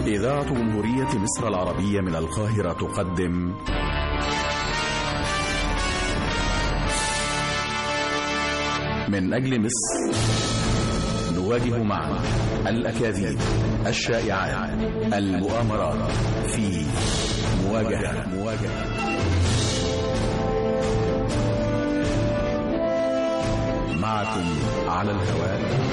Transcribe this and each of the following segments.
إذاعة جمهورية مصر العربية من القاهرة تقدم من أجل مصر نواجه معا الأكاذيب الشائعات المؤامرات في مواجهة مواجهة معكم على الهواء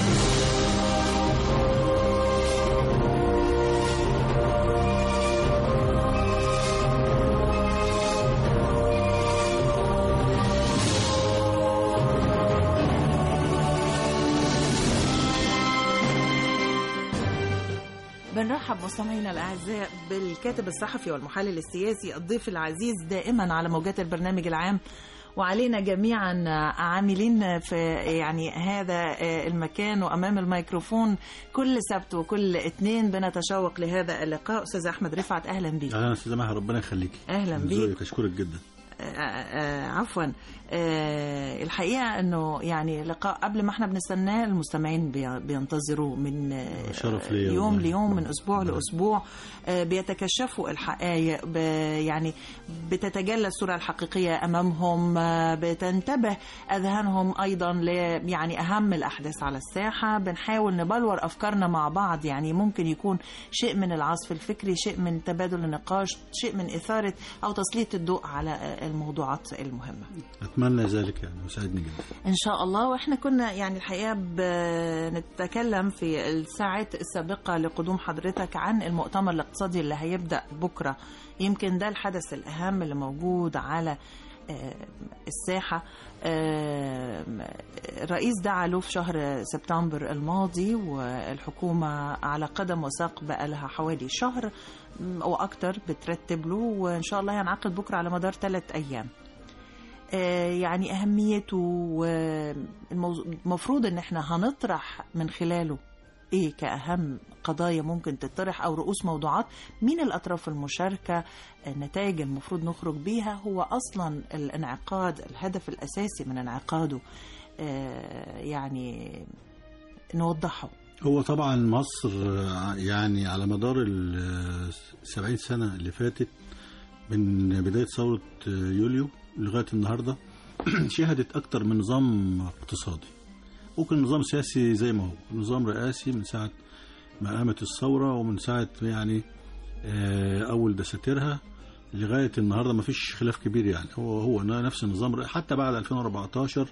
بنرحب مستمعينا الاعزاء بالكاتب الصحفي والمحلل السياسي الضيف العزيز دائما على موجات البرنامج العام وعلينا جميعا عاملين في يعني هذا المكان وامام الميكروفون كل سبت وكل اثنين بنتشوق لهذا اللقاء استاذ احمد رفعت اهلا بيك اهلا استاذ مها ربنا يخليكي اهلا بيك اشكرك جدا عفوا الحقيقه انه يعني لقاء قبل ما احنا بنستناه المستمعين بينتظروا من شرف ليا يوم والله. ليوم من اسبوع لاسبوع بيتكشفوا الحقائق ب- يعني بتتجلى الصوره الحقيقيه امامهم بتنتبه اذهانهم ايضا ل يعني اهم الاحداث على الساحه بنحاول نبلور افكارنا مع بعض يعني ممكن يكون شيء من العصف الفكري شيء من تبادل النقاش شيء من اثاره او تسليط الضوء على الموضوعات المهمه اتمنى ذلك يعني يسعدني جدا ان شاء الله واحنا كنا يعني الحقيقه بنتكلم في الساعات السابقه لقدوم حضرتك عن المؤتمر الاقتصادي اللي هيبدا بكره يمكن ده الحدث الاهم اللي موجود على آه، الساحة آه، الرئيس دعا له في شهر سبتمبر الماضي والحكومة على قدم وساق بقى لها حوالي شهر م، وأكتر بترتب له وإن شاء الله ينعقد بكرة على مدار ثلاث أيام آه، يعني أهميته والمفروض إن إحنا هنطرح من خلاله إيه كأهم قضايا ممكن تطرح أو رؤوس موضوعات مين الأطراف المشاركة النتائج المفروض نخرج بيها هو أصلا الانعقاد الهدف الأساسي من انعقاده آه، يعني نوضحه هو طبعا مصر آه، يعني على مدار السبعين سنة اللي فاتت من بداية ثورة آه، يوليو لغاية النهاردة شهدت أكتر من نظام اقتصادي ممكن نظام سياسي زي ما هو نظام رئاسي من ساعة ما قامت الثورة ومن ساعة يعني آه، أول دساتيرها لغاية النهاردة ما فيش خلاف كبير يعني هو هو نفس النظام حتى بعد 2014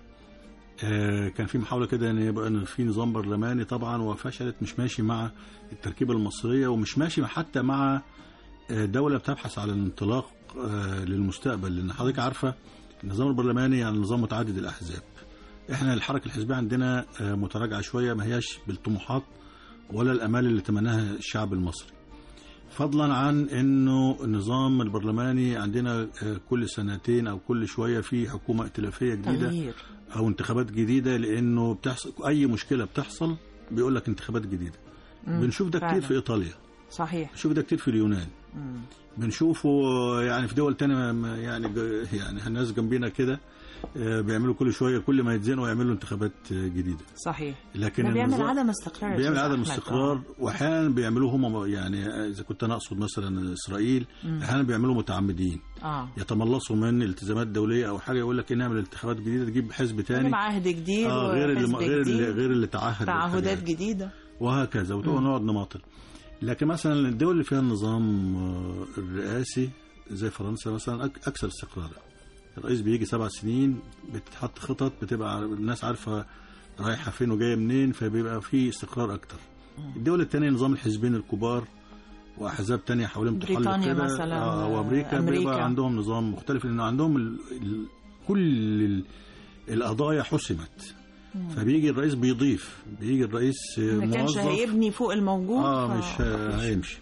آه، كان في محاولة كده ان يبقى ان في نظام برلماني طبعا وفشلت مش ماشي مع التركيبة المصرية ومش ماشي حتى مع آه، دولة بتبحث على الانطلاق آه، للمستقبل لان حضرتك عارفة النظام البرلماني يعني نظام متعدد الاحزاب احنا الحركة الحزبية عندنا آه، متراجعة شوية ما هياش بالطموحات ولا الامال اللي تمناها الشعب المصري فضلا عن انه النظام البرلماني عندنا آه، كل سنتين او كل شويه في حكومه ائتلافيه جديده تغيير او انتخابات جديده لانه بتحصل اي مشكله بتحصل بيقول لك انتخابات جديده مم، بنشوف ده فعلا. كتير في ايطاليا صحيح بنشوف ده كتير في اليونان مم. بنشوفه يعني في دول تانية ما- يعني ج- يعني الناس جنبينا كده آه، بيعملوا كل شويه كل ما يتزنقوا يعملوا انتخابات آه، جديده صحيح لكن ده بيعمل النظام- عدم استقرار يا بيعمل أستاذ عدم أحمد. استقرار واحيانا بيعملوه هم يعني اذا كنت انا اقصد مثلا اسرائيل مم. احيانا بيعملوا متعمدين اه يتملصوا من التزامات دوليه او حاجه يقول لك إيه نعمل انتخابات جديده تجيب حزب تاني نجيب عهد جديد آه غير اللي وحزب غير اللي جديد غير اللي تعهد تعهدات بالحاجات. جديدة وهكذا ونقعد نماطل لكن مثلا الدول اللي فيها النظام آه، الرئاسي زي فرنسا مثلا أك- اكثر استقرارا الرئيس بيجي سبع سنين بتتحط خطط بتبقى الناس عارفه رايحه فين وجايه منين فبيبقى في استقرار اكتر الدول الثانيه نظام الحزبين الكبار واحزاب تانية حوالين تحلق بريطانيا كده مثلاً، آه وامريكا أمريكا. بيبقى عندهم نظام مختلف لانه عندهم ال... ال... كل ال... القضايا حسمت فبيجي الرئيس بيضيف بيجي الرئيس ما كانش موظف هيبني فوق الموجود آه، ف- مش هيمشي.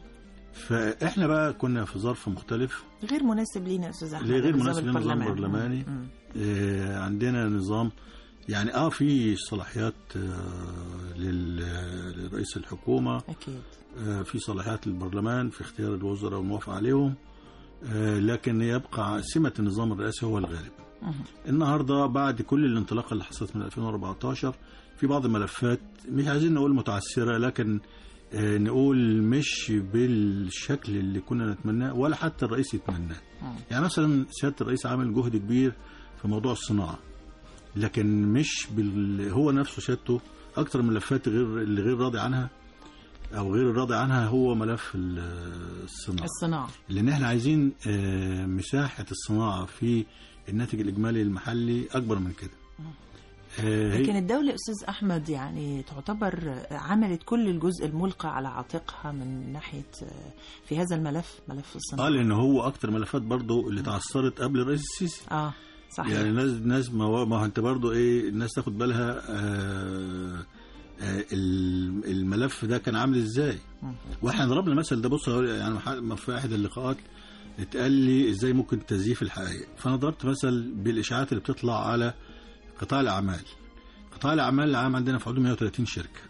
فاحنا بقى كنا في ظرف مختلف غير مناسب لينا يا استاذ احمد ليه غير النظام مناسب للنظام البرلماني. البرلماني مم. آه، عندنا نظام يعني اه في صلاحيات آه، لل- لرئيس الحكومه اكيد آه، في صلاحيات للبرلمان في اختيار الوزراء والموافقه عليهم آه، لكن يبقى سمه النظام الرئاسي هو الغالب مم. النهارده بعد كل الانطلاقه اللي حصلت من 2014 في بعض الملفات مش عايزين نقول متعثره لكن آه، نقول مش بالشكل اللي كنا نتمناه ولا حتى الرئيس يتمناه مم. يعني مثلا سياده الرئيس عامل جهد كبير في موضوع الصناعه لكن مش بال... هو نفسه سيادته اكتر من الملفات غير اللي غير راضي عنها او غير الراضي عنها هو ملف ال- الصناعه الصناعة لان احنا عايزين آه، مساحه الصناعه في الناتج الاجمالي المحلي اكبر من كده آه، هي- لكن الدولة أستاذ أحمد يعني تعتبر عملت كل الجزء الملقى على عاتقها من ناحية في هذا الملف ملف الصناعة اه لان هو اكتر ملفات برضه اللي تعثرت قبل الرئيس السيسي آه صحيح يعني الناس ناس ما هو ما هو انت برضه ايه الناس تاخد بالها آه آه ال- الملف ده كان عامل ازاي مم. واحنا ضربنا المثل ده بص هقول- يعني ح- ما في احد اللقاءات اتقال لي ازاي ممكن تزييف الحقائق فانا ضربت مثل بالاشاعات اللي بتطلع على قطاع الاعمال قطاع الاعمال العام عندنا في حدود 130 شركه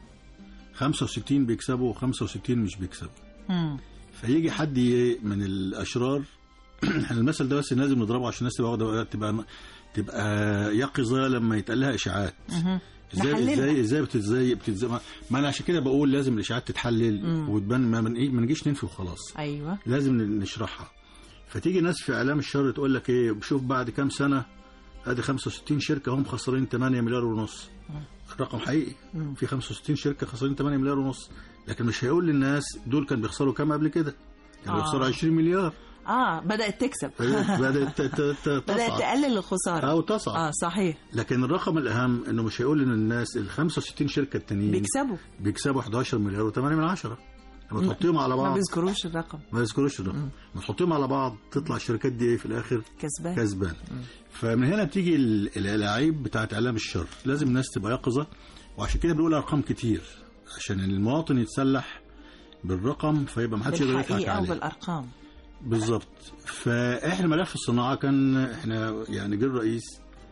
65 بيكسبوا و65 مش بيكسبوا مم. فيجي حد ي- من الاشرار احنا المثل ده بس لازم نضربه عشان الناس تبقى واخدة- تبقى تبقى يقظه لما يتقال لها اشاعات مهم. ازاي نحللها. ازاي ازاي بتزاي بتزاي ما انا عشان كده بقول لازم الاشاعات تتحلل مم. وتبان ما من إيه ما نجيش ننفي وخلاص أيوة لازم نشرحها فتيجي ناس في اعلام الشر تقول لك ايه شوف بعد كام سنه ادي 65 شركه هم خسرين 8 مليار ونص الرقم حقيقي مم. في 65 شركه خسرين 8 مليار ونص لكن مش هيقول للناس دول كانوا بيخسروا كام قبل كده كانوا آه. بيخسروا 20 مليار آه بدأت تكسب بدات ت- ت- ت- بدأت تصعد تقلل الخسارة او تصعد آه صحيح لكن الرقم الاهم انه مش هيقول ان الناس ال 65 شركه التانيين بيكسبوا بيكسبوا 11 مليار و8 من عشرة لما تحطيهم على ما بعض بيذكروش الرقم ما يذكروش الرقم لما تحطيهم على بعض تطلع الشركات دي ايه في الاخر كسبان كسبان فمن هنا بتيجي ال- الالاعيب بتاعت اعلام الشر لازم الناس تبقى يقظه وعشان كده بنقول ارقام كتير عشان المواطن يتسلح بالرقم فيبقى ما حدش يقدر يضحك بالحقيقة عليه وبالأرقام بالظبط فاحنا ملف الصناعه كان احنا يعني جه الرئيس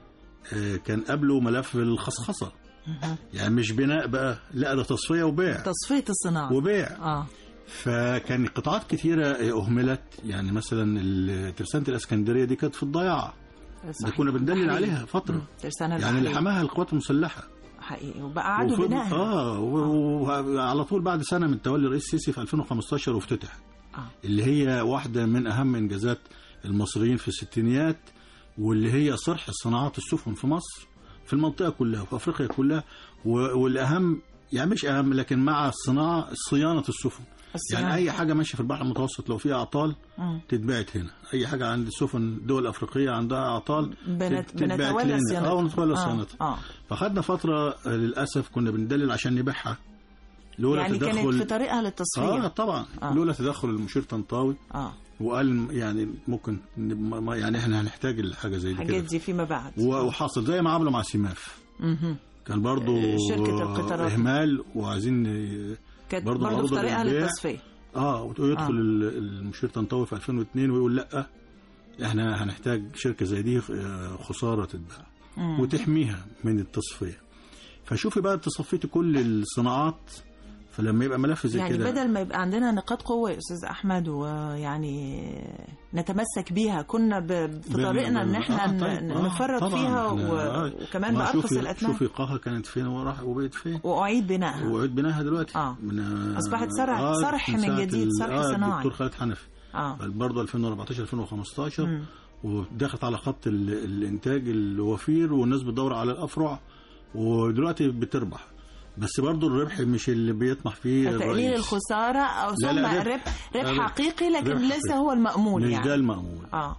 آه، كان قبله ملف الخصخصه مهم. يعني مش بناء بقى لا ده تصفيه وبيع تصفية الصناعة وبيع آه فكان قطاعات كثيرة أهملت يعني مثلا ال- ترسانة الإسكندرية دي كانت في الضياع ده صحيح. كنا بندلل حقيقي. عليها فترة مم. ترسانة يعني اللي البحرية. حماها القوات المسلحة حقيقي وبقى قعدوا وفضل- بناء اه و- وعلى طول بعد سنة من تولي الرئيس السيسي في 2015 وافتتح آه. اللي هي واحدة من أهم إنجازات المصريين في الستينيات واللي هي صرح صناعات السفن في مصر في المنطقة كلها وفي أفريقيا كلها و- والأهم يعني مش أهم لكن مع الصناعة صيانة السفن الصناعة. يعني أي حاجة ماشية في البحر المتوسط لو فيها أعطال مم. تتبعت هنا اي حاجه عند سفن دول افريقيه عندها اعطال بنت... تتبعت بنتولى لنا. صيانتها اه ونتولى آه. صيانتها اه فخدنا فتره آه، للاسف كنا بندلل عشان نبيعها لولا يعني كانت تدخل في طريقها للتصفية اه طبعا آه. لولا تدخل المشير طنطاوي اه وقال يعني ممكن نب- ما- ما- يعني احنا هنحتاج الحاجه زي دي الحاجات كده دي فيما بعد و- وحاصل زي ما عملوا مع سيماف مهم. كان برضو شركة القطارات. اهمال وعايزين ي- كانت برضو برضه في معروضة طريقها للبيع. للتصفية اه ويدخل آه. ال- المشير طنطاوي في 2002 ويقول لا احنا هنحتاج شركه زي دي آه، خساره تتباع مم. وتحميها من التصفيه فشوفي بقى تصفيتي كل الصناعات فلما يبقى ملف زي يعني كده بدل ما يبقى عندنا نقاط قوة يا أستاذ أحمد ويعني نتمسك بيها كنا ب... في بال- طريقنا إن بال- إحنا آه، ن- طيب، آه، نفرط طبعاً، فيها إحنا- و... آه. وكمان ما بأرخص شوفي- الأثمان شوفي قاها كانت فين وراح وبقت فين وأعيد بنائها وعيد بناها دلوقتي آه. من أصبحت صرح- صرح من ساعة جديد، ال- صرح آه صناعي. الدكتور خالد حنفي اه برضه 2014 2015 مم. ودخلت على خط ال- الانتاج الوفير والناس بتدور على الافرع ودلوقتي بتربح بس برضه الربح مش اللي بيطمح فيه فتقليل الرئيس الخسارة أو لا، ثم لا، ربح. ربح ربح ربح. حقيقي لكن ربح ليس حقيقي. هو المأمول مش يعني ده المأمول اه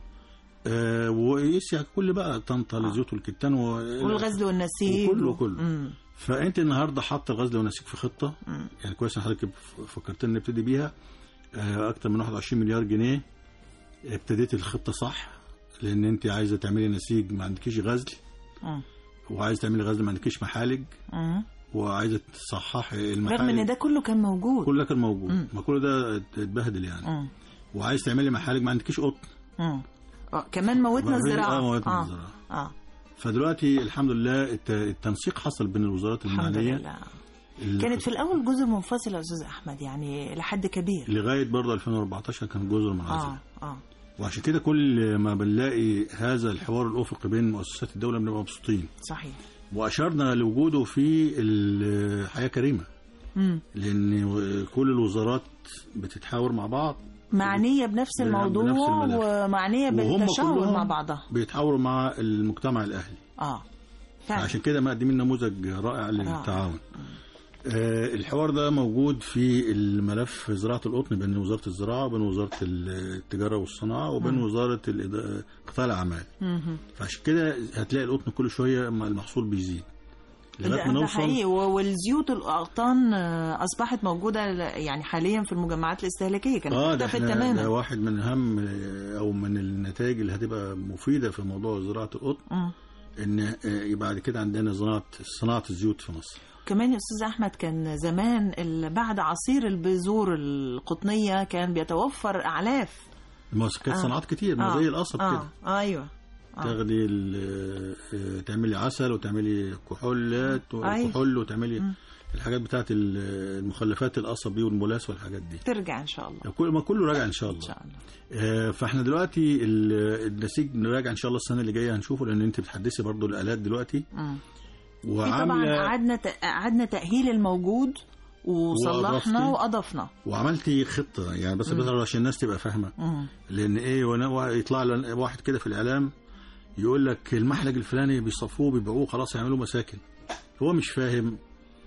آه وقيس يعني كل بقى طنطا للزيوت والكتان و... والغزل والنسيج وكله- و- كله. مم. فانت النهارده حاطه الغزل والنسيج في خطه مم. يعني كويس ان حضرتك فكرتني نبتدي بيها آه، اكتر من 21 مليار جنيه ابتديت الخطه صح لان انت عايزه تعملي نسيج ما عندكيش غزل مم. وعايزه تعملي غزل ما عندكيش محالج مم. وعايزه تصححي المحالج رغم ان ده كله كان موجود كل ده كان موجود مم. ما كل ده اتبهدل يعني مم. وعايز تعملي محالج ما عندكيش قطن مم. اه كمان موتنا ما في- الزراعه اه موتنا اه الزراعه اه فدلوقتي الحمد لله الت- التنسيق حصل بين الوزارات الحمد المعنيه لله اللي كانت في الاول جزر منفصله يا استاذ احمد يعني لحد كبير لغايه برضه 2014 كان جزر منعزل اه اه وعشان كده كل ما بنلاقي هذا الحوار الافقي بين مؤسسات الدوله بنبقى مبسوطين صحيح واشرنا لوجوده في الحياه كريمه مم. لان كل الوزارات بتتحاور مع بعض معنيه بنفس بنفس الموضوع الملف. ومعنيه وهم بالتشاور كلهم مع بعضها بيتحاوروا مع المجتمع الاهلي اه فعلا عشان كده مقدمين نموذج رائع للتعاون آه الحوار ده موجود في الملف زراعة القطن بين وزارة الزراعة وبين وزارة التجارة والصناعة وبين مم. وزارة الإدا- قطاع الأعمال مهم. فعشان كده هتلاقي القطن كل شوية مع المحصول بيزيد ده, لغاية ما ده نوصل حقيقي و- والزيوت الأقطان آه، أصبحت موجودة ل- يعني حاليا في المجمعات الاستهلاكية كانت اه ده اختفت احنا تماما ده واحد من اهم آه، او من النتائج اللي هتبقى مفيده في موضوع زراعه القطن مم. ان آه، يبقى بعد كده عندنا صناعه صناعه الزيوت في مصر كمان يا أستاذ أحمد كان زمان ال- بعد عصير البذور القطنية كان بيتوفر أعلاف ما كانت آه. صناعات كتير ما زي القصب آه. كده آه. أيوه آه. تاخدي ال- آه، تعملي عسل وتعملي كحولات أيوة. وكحول وتعملي مم. الحاجات بتاعت ال- المخلفات القصب دي والملاس والحاجات دي ترجع إن شاء الله كل ما كله راجع ان شاء إن الله شاء الله آه، فاحنا دلوقتي ال- النسيج راجع ان شاء الله السنه اللي جايه هنشوفه لان انت بتحدثي برضو الالات دلوقتي مم. في طبعا وعامله قعدنا ت- قعدنا تأهيل الموجود وصلحنا وأضفتي. وأضفنا وعملتي خطه يعني بس بس عشان الناس تبقى فاهمه مم. لان ايه وانا يطلع لنا واحد كده في الاعلام يقول لك المحلج الفلاني بيصفوه بيبيعوه خلاص يعملوا مساكن هو مش فاهم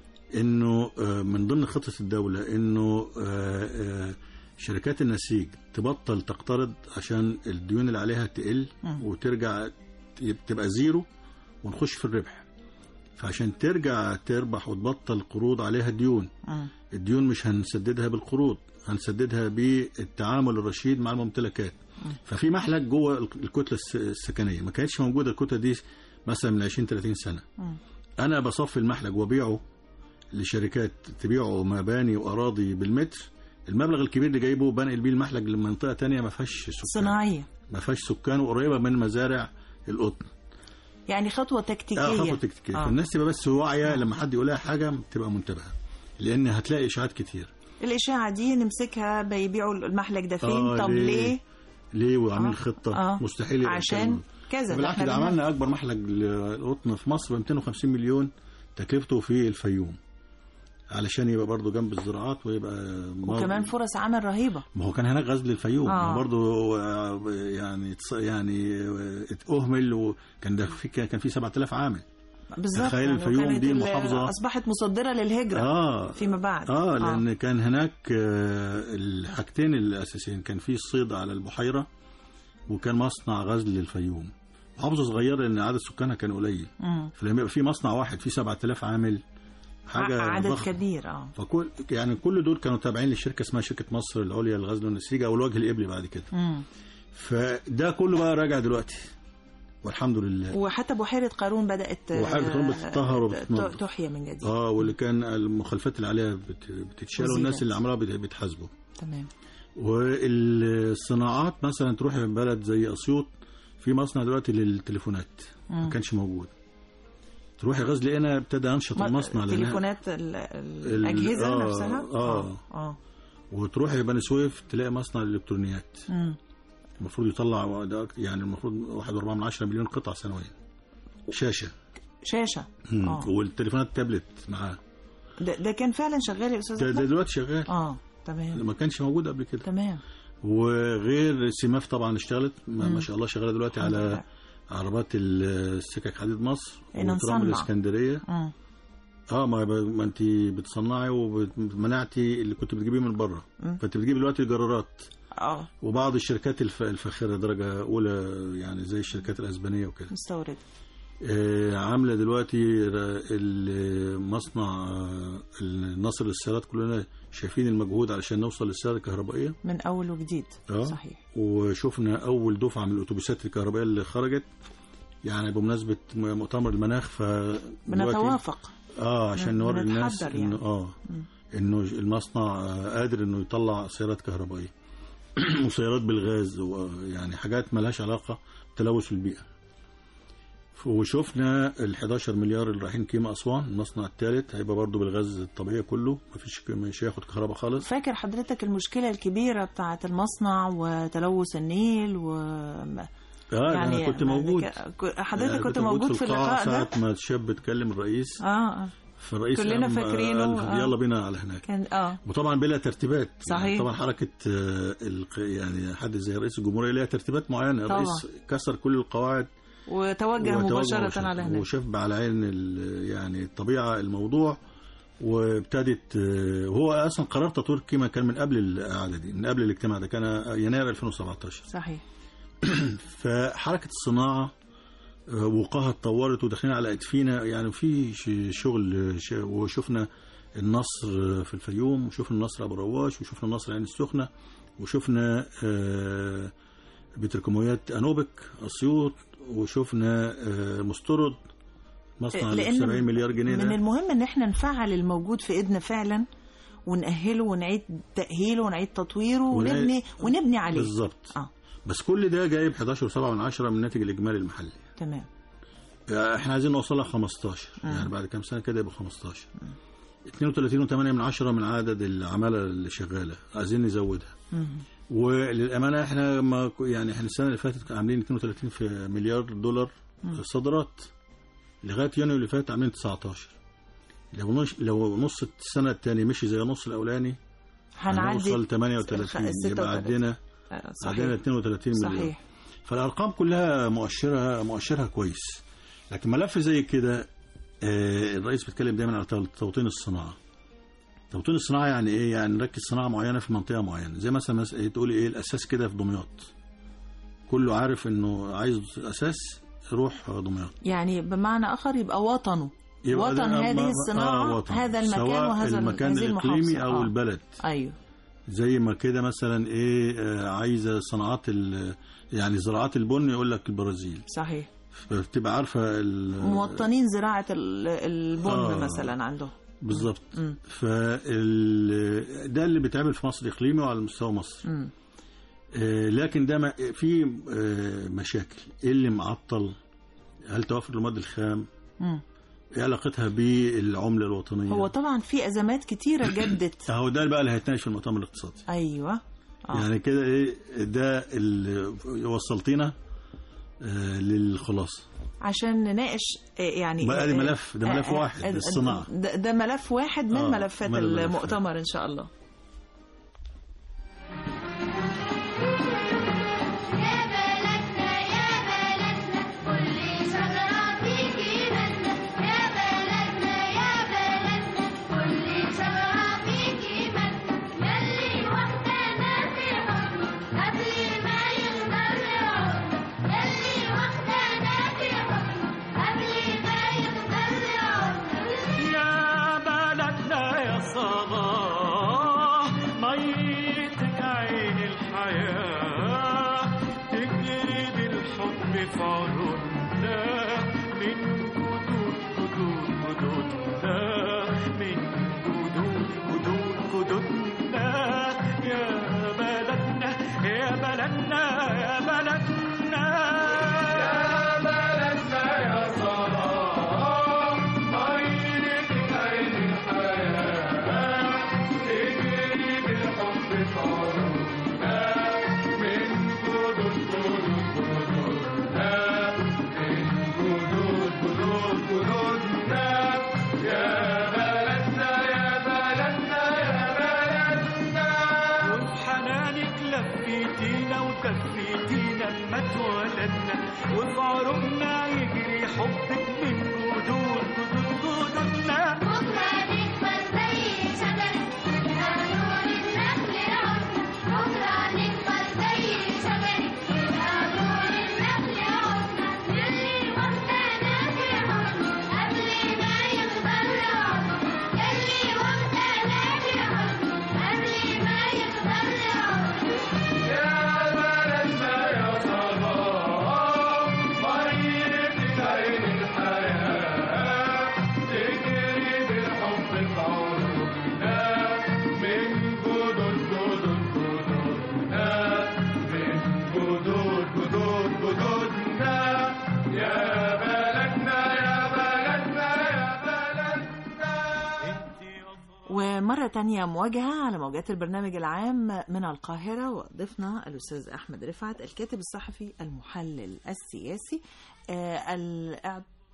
انه آه، من ضمن خطه الدوله انه آه، آه، شركات النسيج تبطل تقترض عشان الديون اللي عليها تقل مم. وترجع تبقى زيرو ونخش في الربح فعشان ترجع تربح وتبطل قروض عليها ديون مم. الديون مش هنسددها بالقروض هنسددها بالتعامل الرشيد مع الممتلكات ففي محلك جوه الكتله الس- السكنيه ما كانتش موجوده الكتله دي مثلا من 20 30 سنه مم. انا بصفي المحلك وابيعه لشركات تبيعه مباني واراضي بالمتر المبلغ الكبير اللي جايبه بنقل بيه المحلك لمنطقه تانية ما فيهاش سكان صناعية ما فيهاش سكان وقريبه من مزارع القطن يعني خطوة تكتيكية اه خطوه تكتيكيه آه. فالناس تبقى بس واعيه لما حد يقول لها حاجه تبقى منتبهه لان هتلاقي اشاعات كتير الإشاعة دي نمسكها بيبيعوا المحلك ده فين آه، طب ليه؟ ليه ليه وعاملين آه. خطه آه. مستحيل يبقى عشان الكلام كذا ده. بالعكس إحنا ده بنعمل- عملنا اكبر محلق للقطن في مصر ب 250 مليون تكلفته في الفيوم علشان يبقى برضه جنب الزراعات ويبقى وكمان فرص عمل رهيبة ما هو كان هناك غزل الفيوم آه. ما هو برضه آه، يعني تص- يعني آه، اهمل وكان ده في كان في 7000 عامل بالظبط تخيل يعني الفيوم وكانت دي ال- محافظة- أصبحت مصدرة للهجرة اه فيما بعد اه لان كان هناك آه، الحاجتين الاساسيين كان في الصيد على البحيره وكان مصنع غزل للفيوم محافظه صغيره لان عدد سكانها كان قليل مم. فلما يبقى في مصنع واحد فيه 7000 عامل حاجه عدد ضخمة. كبير اه فكل يعني كل دول كانوا تابعين لشركه اسمها شركه مصر العليا للغزل والنسيج او الوجه القبلي بعد كده مم. فده كله بقى راجع دلوقتي والحمد لله وحتى بحيرة قارون بدأت بحيرة قارون بتتطهر آه، وبتتنضف. تحيا من جديد اه واللي كان المخالفات اللي عليها بت- بتتشال وزيادة. والناس اللي عملوها بت- بتحاسبوا تمام والصناعات مثلا تروح بلد زي اسيوط في مصنع دلوقتي للتليفونات ما مم. كانش موجود تروحي غزل هنا ابتدى ينشط ما- المصنع لأنها- تليفونات ال- ال- الأجهزة آه، نفسها آه. اه وتروحي بني سويف تلاقي مصنع الالكترونيات مم. المفروض يطلع ده أك- يعني المفروض 1.4 من 10 مليون قطعه سنويا شاشه شاشة مم. آه. والتليفونات تابلت معاه ده, ده كان فعلا شغال يا أستاذ ده, ده أحمد؟ دلوقتي شغال اه تمام ما كانش موجود قبل كده تمام وغير سيماف طبعا اشتغلت ما, مم. ما شاء الله شغاله دلوقتي الحمد على لله. عربات السكك حديد مصر إحنا وترام نصنع. الاسكندريه مم. اه ما, ما انت بتصنعي ومنعتي اللي كنت بتجيبيه من بره مم. فانت بتجيبي دلوقتي الجرارات اه وبعض الشركات الف- الفاخره درجه اولى يعني زي الشركات الاسبانيه وكده مستورد آه عامله دلوقتي ر- المصنع آه، النصر للسيارات كلنا شايفين المجهود علشان نوصل للسياره الكهربائيه من أول وجديد آه. صحيح وشفنا اول دفعه من الاتوبيسات الكهربائيه اللي خرجت يعني بمناسبه مؤتمر المناخ ف دلوقتي- بنتوافق اه عشان بن- نوري الناس بنتحضر انه يعني. اه مم. انه المصنع آه، قادر انه يطلع سيارات كهربائيه وسيارات بالغاز ويعني حاجات ملهاش علاقه بتلوث البيئه ف- وشفنا ال 11 مليار اللي رايحين كيما اسوان المصنع الثالث هيبقى برضه بالغاز الطبيعي كله مفيش مش هياخد كهرباء خالص فاكر حضرتك المشكلة الكبيرة بتاعة المصنع وتلوث النيل و اه يعني انا كنت موجود ك- حضرتك يعني كنت موجود في القاعة اللقاء ده ساعة ما الشاب اتكلم الرئيس اه اه فالرئيس كلنا قام فاكرينه، قال آه. يلا بينا على هناك كان اه وطبعا بلا ترتيبات صحيح. يعني طبعا حركه آه، الق- يعني حد زي رئيس الجمهوريه ليها ترتيبات معينه طبعا. الرئيس كسر كل القواعد وتوجه وتوجه مباشرة على هناك وشاف على عين ال- يعني الطبيعه الموضوع وابتدت آه، وهو اصلا قرار تطوير القيمه كان من قبل القعده دي من قبل الاجتماع ده كان يناير 2017 صحيح فحركه الصناعه آه، وقاها اتطورت وداخلين على اكفينا يعني في ش- شغل ش- وشفنا النصر في الفيوم وشفنا النصر ابو رواش وشفنا النصر عين السخنه وشفنا آه، بتركمويات انوبك اسيوط وشفنا آه، مسترد مصنع ب لأن 70 مليار جنيه من ده المهم ان احنا نفعل الموجود في ايدنا فعلا ونأهله ونعيد تأهيله ونعيد تطويره ونعيد- ونبني ونبني عليه بالظبط اه بس كل ده جايب 11.7 من عشرة من الناتج الاجمالي المحلي تمام احنا عايزين نوصلها 15 يعني بعد كام سنه كده يبقى 15 32.8 من عشرة من عدد العمالة اللي شغالة عايزين نزودها مم. وللأمانة احنا ما ك- يعني احنا السنة اللي فاتت عاملين 32 في مليار دولار صادرات لغاية يونيو اللي فات عاملين 19 لو نص لو نص السنة الثاني مشي زي النص الأولاني هنعدي هنوصل 38 الخ- يبقى 36. عدينا آه، عدينا صحيح 32 مليار صحيح فالارقام كلها مؤشرها مؤشرها كويس لكن ملف زي كده آه، الرئيس بيتكلم دايما على توطين الصناعه توطين الصناعه يعني ايه يعني نركز صناعه معينه في منطقه معينه زي مثلا مس- إيه تقولي ايه الاساس كده في دمياط كله عارف انه عايز اساس روح دمياط يعني بمعنى اخر يبقى وطنه يبقى وطن ده- هذه ما- الصناعة آه، وطن. هذا المكان سواء وهذا المكان هذه الاقليمي المحافظة. او آه. البلد ايوه زي ما كده مثلا ايه آه، عايزه صناعات ال- يعني زراعات البن يقول لك البرازيل صحيح فبتبقى عارفه ال- موطنين زراعة ال- البن آه. مثلا عندهم بالظبط مم. فال ده اللي بيتعمل في مصر اقليمي وعلى مستوى مصر مم. آه، لكن ده ما- في آه، مشاكل ايه اللي معطل هل توافر المواد الخام مم. ايه علاقتها بالعمله الوطنيه هو طبعا في ازمات كتيرة جدت اهو ده بقى اللي هيتناقش في المؤتمر الاقتصادي ايوه آه. يعني كده ايه ده اللي وصلتينا آه، للخلاصه عشان نناقش آه، يعني بقى ده آه، ملف- ده ملف آه، واحد آه، للصناعة. ده, ده ملف واحد من آه، ملفات من الملفات. المؤتمر ان شاء الله يا بلدنا يا بلدنا كل شجرة فيكي منا يا بلدنا يا بلدنا كل شجرة فيكي منا يلي وحدنا في حضن قبل ما يقدر يعود يلي وحدنا في حضن قبل ما يقدر يعود يا بلدنا يا صلاح ميتك عين الحياة تجري بالحب في عروقنا من جدود جدود جدودنا من جدود جدود جدودنا يا بلدنا يا بلدنا يا بلدنا يا بلدنا يا صلاح ميتك عين الحياة تجري بالحب في عروقنا من جدود جدود جدودنا من جدود جدود جدودنا يا بلدنا يا بلدنا يا بلدنا وفي حنانك لفيتينا وكفيتينا لما اتولدنا وفي عروقنا يجري حبك من جدود جدود جدودنا بكرة نكبر زي شجرة يبقى نور النخل عودنا بكرة نكبر زي شجرة يبقى نور النخل عودنا يلي وحدنا في حضن قبل ما يقدر يعود يلي وحدنا في حضن قبل ما يقدر يعود يا بلدنا يا صلاح ميتك عين الحياة تجري بالحب في عروقنا من جدود جدود جدودنا من جدود جدود جدودنا يا بلدنا يا بلدنا يا بلدنا انت يا ومرة تانية مواجهة على موجات البرنامج العام من القاهرة وضيفنا الأستاذ أحمد رفعت الكاتب الصحفي المحلل السياسي آه، ال-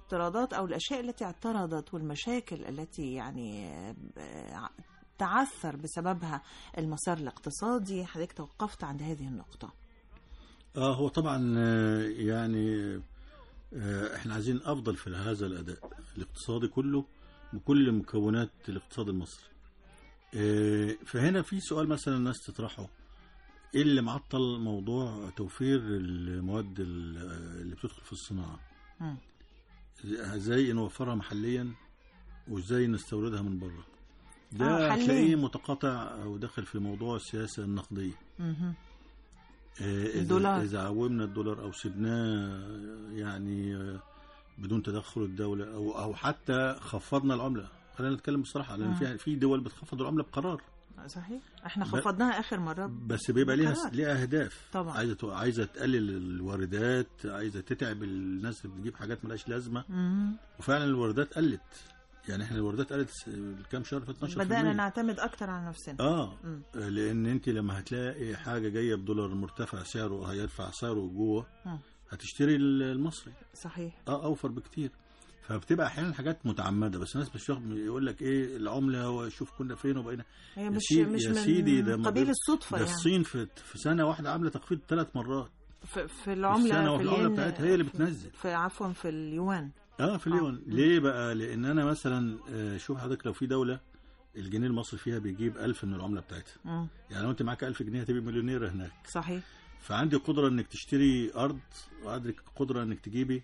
الاعتراضات او الاشياء التي اعترضت والمشاكل التي يعني آه، تعثر بسببها المسار الاقتصادي حضرتك توقفت عند هذه النقطة اه هو طبعا آه، يعني آه، احنا عايزين افضل في هذا الاداء الاقتصادي كله بكل مكونات الاقتصاد المصري آه، فهنا في سؤال مثلا الناس تطرحه ايه اللي معطل موضوع توفير المواد ال- اللي بتدخل في الصناعه مم. ازاي نوفرها محليا وازاي نستوردها من بره آه، ده حلين. هتلاقيه متقاطع او داخل في موضوع السياسه النقديه مهم. آه، إذا- الدولار. إذا عومنا الدولار أو سبناه يعني آه، بدون تدخل الدولة أو أو حتى خفضنا العملة خلينا نتكلم بصراحة لأن مم. في في دول بتخفض العملة بقرار صحيح احنا ب- خفضناها اخر مرة بس بيبقى ليها بقرار. ليها أهداف طبعا. عايزة تو- عايزة تقلل الواردات عايزة تتعب الناس اللي بتجيب حاجات ملهاش لازمة مهم. وفعلا الواردات قلت يعني احنا الواردات قلت س- الكام شهر في 12% بدأنا نعتمد اكتر على نفسنا اه مم. لان انت لما هتلاقي حاجه جايه بدولار مرتفع سعره هيرفع سعره جوه مم. هتشتري المصري صحيح اه اوفر بكتير فبتبقى احيانا حاجات متعمده بس الناس مش واخد- يقول لك ايه العمله هو شوف كنا فين وبقينا هي يا مش سيدي- مش يا من سيدي ده ما قبيل بي- الصدفة ده يعني الصين في في سنه واحده عامله تخفيض ثلاث مرات في, في في العملة السنه في واحده العمله الين بتاعتها هي اللي بتنزل في عفوا في اليوان اه في اليوم ليه بقى لان انا مثلا آه، شوف حضرتك لو في دوله الجنيه المصري فيها بيجيب ألف من العمله بتاعتها مم. يعني لو انت معاك ألف جنيه هتبقى مليونير هناك صحيح فعندي قدرة انك تشتري ارض وعندك قدرة انك تجيبي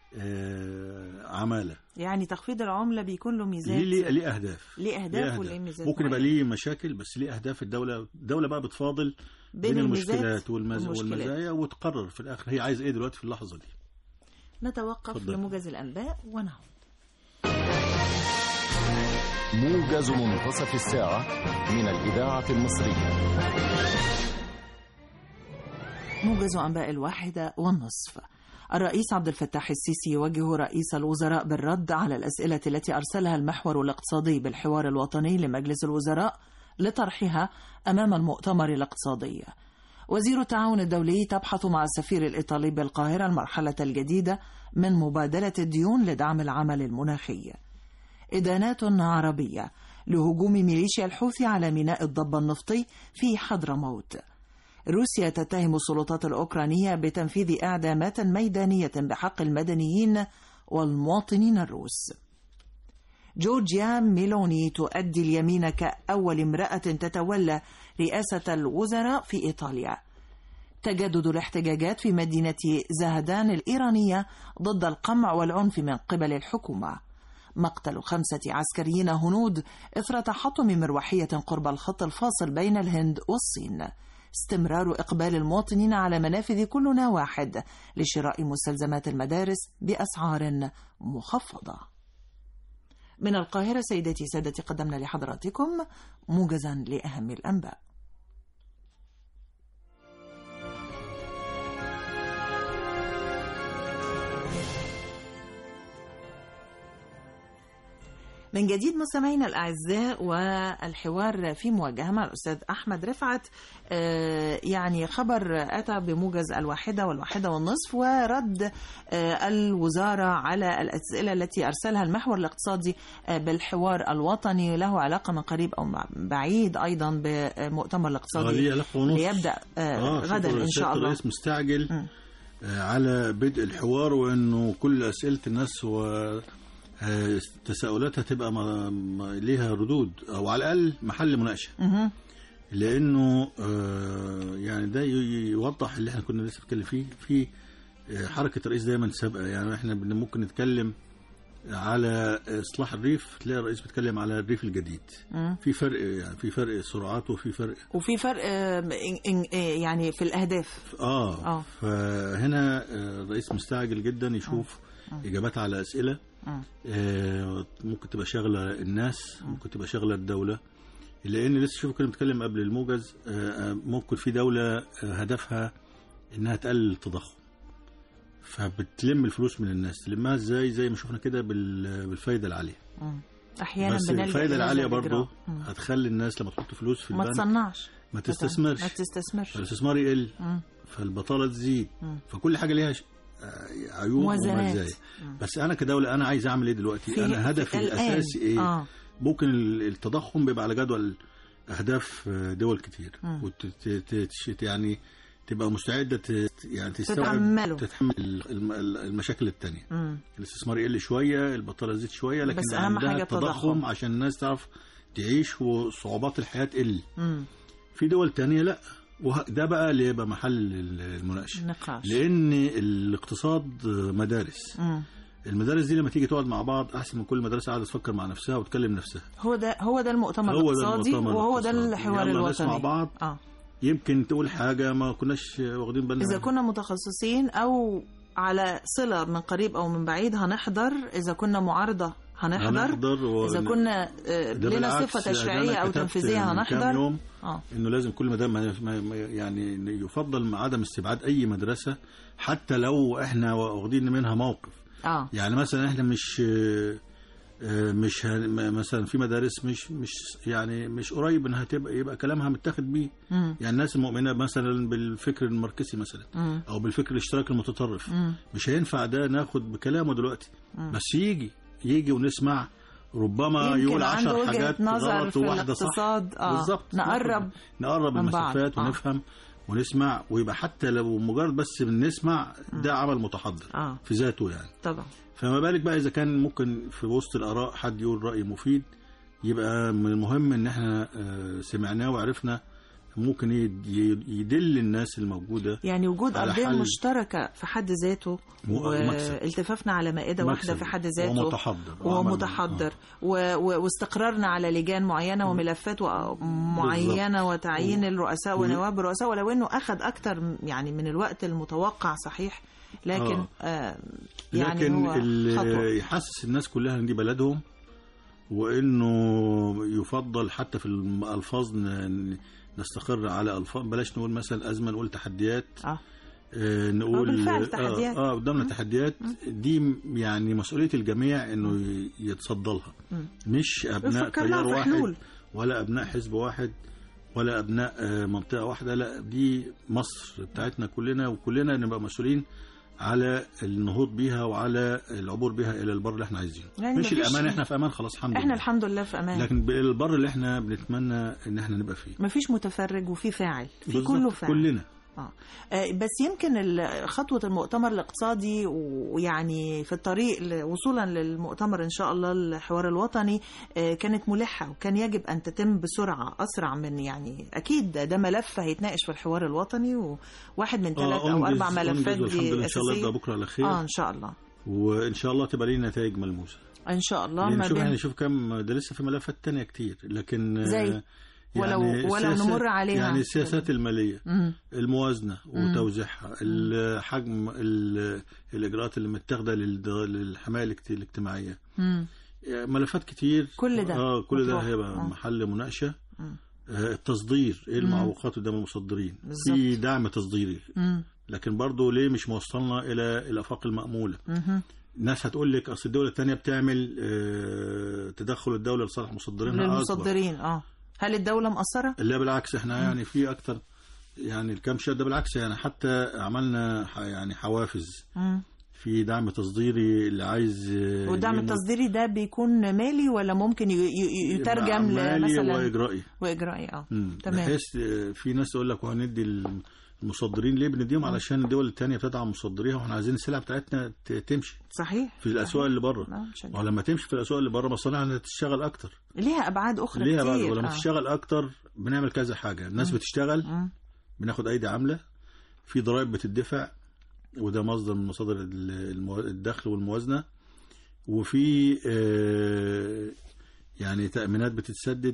آه عمالة يعني تخفيض العملة بيكون له ميزات ليه ليه, ليه اهداف ليه أهداف وليه ميزات ممكن يبقى معينة. ليه مشاكل بس ليه اهداف الدولة الدولة بقى بتفاضل بين بين, الميزات المشكلات والمز... والمشكلات. والمزايا وتقرر في الاخر هي عايزه ايه دلوقتي في اللحظة دي نتوقف اتفضل. لموجز الأنباء ونعود موجز منتصف الساعة من الإذاعة المصرية موجز أنباء الواحدة والنصف الرئيس عبد الفتاح السيسي يوجه رئيس الوزراء بالرد على الأسئلة التي أرسلها المحور الاقتصادي بالحوار الوطني لمجلس الوزراء لطرحها أمام المؤتمر الاقتصادي وزير التعاون الدولي تبحث مع السفير الإيطالي بالقاهرة المرحلة الجديدة من مبادلة الديون لدعم العمل المناخي إدانات عربية لهجوم ميليشيا الحوثي على ميناء الضبة النفطي في حضرموت روسيا تتهم السلطات الأوكرانية بتنفيذ إعدامات ميدانية بحق المدنيين والمواطنين الروس جورجيا ميلوني تؤدي اليمين كأول امرأة تتولى رئاسة الوزراء في إيطاليا تجدد الاحتجاجات في مدينة زهدان الإيرانية ضد القمع والعنف من قبل الحكومة مقتل خمسة عسكريين هنود إثر تحطم مروحية قرب الخط الفاصل بين الهند والصين استمرار إقبال المواطنين على منافذ كلنا واحد لشراء مستلزمات المدارس بأسعار مخفضة من القاهرة سيدتي سادتي قدمنا لحضراتكم موجزا لأهم الأنباء من جديد مستمعينا الأعزاء والحوار في مواجهة مع الأستاذ أحمد رفعت آه، يعني خبر أتى بموجز الواحدة والواحدة والنصف ورد آه، الوزارة على الأسئلة التي أرسلها المحور الاقتصادي آه، بالحوار الوطني له علاقة من قريب أو مع- بعيد أيضا بمؤتمر اه الاقتصادي ليه علاقة ونص ليبدأ آه، غدا شكرا إن شاء سيادة الله الرئيس مستعجل مم. آه على بدء الحوار وانه كل اسئله الناس و آه، تساؤلاتها تبقى ما ما ليها ردود او على الاقل محل مناقشه مهم. لانه آه، يعني ده ي- يوضح اللي احنا كنا لسه بنتكلم فيه في آه، حركه الرئيس دايما سابقه يعني احنا بن- ممكن نتكلم على اصلاح الريف تلاقي الرئيس بيتكلم على الريف الجديد مم. في فرق يعني في فرق سرعات وفي فرق وفي فرق آه، إن- إن- آه، يعني في الأهداف اه, آه. فهنا آه، الرئيس مستعجل جدا يشوف اجابات على اسئله مم. آه، ممكن تبقى شاغله الناس ممكن تبقى شاغله الدوله لان لسه شوف كنا بنتكلم قبل الموجز آه، آه، ممكن في دوله آه، هدفها انها تقلل التضخم فبتلم الفلوس من الناس تلمها ازاي زي ما شفنا كده بال- بالفايده العاليه مم. أحيانا بس بنلجأ الفايده إلى العاليه هذا برضه الإجراء. مم. هتخلي الناس لما تحط فلوس في ما البنك تصنعش ما ما تستثمرش تستثمرش فالاستثمار يقل مم. فالبطاله تزيد مم. فكل حاجه ليها ش- آه، عيوب موازنات. ومزايا بس انا كدوله انا عايز اعمل ايه دلوقتي في- انا هدفي الآن. الاساسي ايه آه. ممكن ال- التضخم بيبقى على جدول اهداف آه، دول كتير مم. وت- ت- ت- تش- يعني تبقى مستعده ت- يعني تستوعب تتحمله. تتحمل ال- الم- المشاكل التانية مم. الاستثمار يقل شويه البطاله تزيد شويه لكن بس أهم عندها حاجة التضخم التضخم. عشان الناس تعرف تعيش وصعوبات الحياه تقل مم. في دول تانية لا وه- ده بقى اللي يبقى محل المناقشه نقاش لان الاقتصاد مدارس مم. المدارس دي لما تيجي تقعد مع بعض احسن من كل مدرسه قاعده تفكر مع نفسها وتكلم نفسها هو ده هو ده المؤتمر هو ده الاقتصادي المؤتمر وهو ده الاقتصادي. الحوار يلا الوطني نسمع بعض. اه يمكن تقول حاجه ما كناش واخدين بالنا إذا منها. كنا متخصصين أو على صلة من قريب أو من بعيد هنحضر إذا كنا معارضة هنحضر هنحضر و... إذا كنا آه، ده لنا بالعكس، صفة ده تشريعية أنا أو كتبت تنفيذية من كام هنحضر يوم اه انه لازم كل مدام ما ما- ما- يعني يفضل عدم استبعاد اي مدرسه حتى لو احنا واخدين منها موقف اه يعني مثلا احنا مش آه، مش هن- م- مثلا في مدارس مش مش يعني مش قريب انها تبقى يبقى كلامها متاخد بيه مم. يعني الناس المؤمنه مثلا بالفكر الماركسي مثلا مم. او بالفكر الاشتراكي المتطرف مم. مش هينفع ده ناخد بكلامه دلوقتي بس يجي يجي ونسمع ربما يمكن يقول عنده عشر وجهة حاجات نظر غلط في وواحدة صح الاقتصاد اه بالظبط نقرب نقرب من بعض. المسافات آه. ونفهم ونسمع ويبقى حتى لو مجرد بس بنسمع ده عمل متحضر اه في ذاته يعني طبعا فما بالك بقى اذا كان ممكن في وسط الاراء حد يقول راي مفيد يبقى من المهم ان احنا آه، سمعناه وعرفنا ممكن يد- يدل الناس الموجوده يعني وجود على أرضية حل. مشتركة في حد ذاته مو- مكسب. والتفافنا على مائدة واحدة مكسب في حد ذاته ومتحضر وعمل- ومتحضر و... و... واستقرارنا على لجان معينة وملفات و... معينة وتعيين الرؤساء و- ونواب الرؤساء ولو انه اخذ اكتر يعني من الوقت المتوقع صحيح لكن آه. آه يعني لكن هو اللي خطوة يحسس الناس كلها ان دي بلدهم وانه يفضل حتى في الالفاظ ن- نستقر على الفاظ بلاش نقول مثلا ازمه نقول تحديات اه آه، نقول بالفعل تحديات. اه, آه قدامنا تحديات دي م- يعني مسؤوليه الجميع انه ي- يتصدى لها مم. مش ابناء يفكر لها تيار في واحد حلول. ولا ابناء حزب واحد ولا ابناء آه، منطقه واحده لا دي مصر بتاعتنا كلنا وكلنا نبقى مسؤولين على النهوض بيها وعلى العبور بيها الى البر اللي احنا عايزينه يعني مش مفيش- الامان احنا في امان خلاص الحمد احنا لله الحمد لله في امان لكن البر اللي احنا بنتمنى ان احنا نبقى فيه مفيش متفرج وفي فاعل في بالظبط، كله فاعل كلنا آه. آه، بس يمكن ال- خطوة المؤتمر الاقتصادي ويعني في الطريق ل- وصولا للمؤتمر إن شاء الله الحوار الوطني آه، كانت ملحة وكان يجب أن تتم بسرعة أسرع من يعني أكيد ده ملف هيتناقش في الحوار الوطني وواحد من ثلاث أو أنجز- أربع ملفات أنجز والحمد دي لله ان شاء الله يبقى أساسية بكره على خير اه ان شاء الله وان شاء الله تبقى لنا نتائج ملموسه ان شاء الله لان ما شوف احنا بين نشوف كم ده لسه في ملفات تانية كتير لكن زي؟ آه، ولو- ولو السياسات- نمر عليها. يعني السياسات الماليه مم. الموازنه وتوزيعها الحجم ال- الاجراءات اللي متاخده للد- للحمايه الاجت- الاجتماعيه مم. ملفات كتير كل ده اه كل ده مطروح. هيبقى آه. محل مناقشه مم. آه، التصدير ايه المعوقات قدام المصدرين بالظبط. في دعم تصديري مم. لكن برضه ليه مش موصلنا الى الافاق الماموله مهم. الناس هتقول لك اصل الدوله الثانيه بتعمل آه، تدخل الدوله لصالح مصدرينها اكبر للمصدرين اه هل الدولة مقصرة؟ لا بالعكس احنا يعني في اكتر يعني الكام شهر ده بالعكس يعني حتى عملنا ح- يعني حوافز مم. في دعم تصديري اللي عايز آه، والدعم يمو- التصديري ده بيكون مالي ولا ممكن ي- ي- يترجم مالي لمثلا واجرائي واجرائي اه مم. تمام. بحيث آه، في ناس تقول لك وهندي المصدرين ليه بنديهم علشان الدول الثانيه بتدعم مصدريها واحنا عايزين السلع بتاعتنا ت- تمشي صحيح في الاسواق اللي بره آه، عشان- ولما تمشي في الاسواق اللي بره مصانعنا تشتغل اكتر ليها ابعاد اخرى ليها كتير بقى ولما آه. تشتغل اكتر بنعمل كذا حاجه الناس بتشتغل مم. بناخد ايدي عامله في ضرائب بتدفع وده مصدر من مصادر ال- المو- الدخل والموازنه وفي آه، يعني تامينات بتتسدد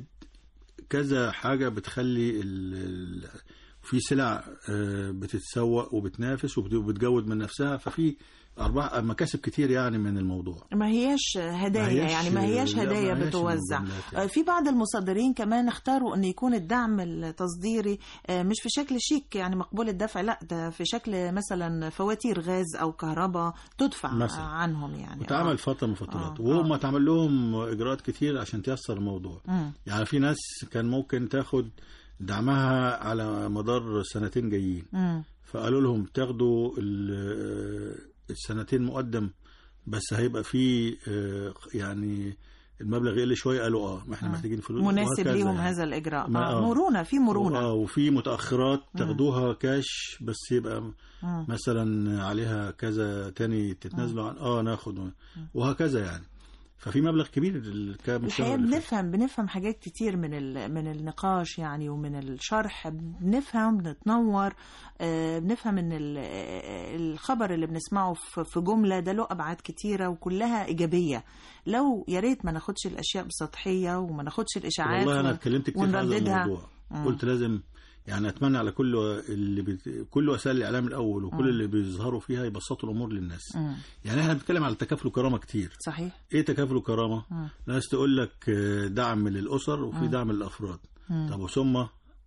كذا حاجه بتخلي ال- ال- في سلع آه، بتتسوق وبتنافس وبت- وبتجود من نفسها ففي ارباح مكاسب كتير يعني من الموضوع ما هياش هدايا ما هياش- يعني ما هياش لا، ما هدايا هياش بتوزع مجاملات آه، يعني. في بعض المصدرين كمان اختاروا ان يكون الدعم التصديري آه، مش في شكل شيك يعني مقبول الدفع لا ده في شكل مثلا فواتير غاز او كهرباء تدفع مثلا. عنهم يعني وتعمل آه. فتره من فترات آه، وهم آه. اتعمل لهم اجراءات كتير عشان تيسر الموضوع مم. يعني في ناس كان ممكن تاخد دعمها على مدار سنتين جايين مم. فقالوا لهم تاخدوا ال- السنتين مقدم بس هيبقى في آه، يعني المبلغ يقل شويه قالوا اه ما احنا آه. محتاجين فلوس مناسب وهكذا ليهم يعني. هذا الاجراء ما- آه. آه. مرونه في مرونه اه وفي متاخرات تاخدوها كاش بس يبقى مم. مثلا عليها كذا تاني تتنازلوا عن اه ناخد وهكذا يعني ففي مبلغ كبير ال- كام الحقيقه الشهر اللي فات. بنفهم بنفهم حاجات كتير من ال- من النقاش يعني ومن الشرح بنفهم بنتنور آه، بنفهم ان ال- آه، الخبر اللي بنسمعه في في جمله ده له ابعاد كتيره وكلها ايجابيه لو يا ريت ما ناخدش الاشياء بسطحيه وما ناخدش الاشاعات والله انا و- اتكلمت كتير في هذا ونرددها. الموضوع مم. قلت لازم يعني اتمنى على كل اللي بت... كل وسائل الاعلام الاول وكل مم. اللي بيظهروا فيها يبسطوا الامور للناس مم. يعني احنا بنتكلم على تكافل وكرامه كتير صحيح ايه تكافل وكرامه مم. ناس تقول لك آه، دعم للاسر وفي مم. دعم للافراد مم. طب وثم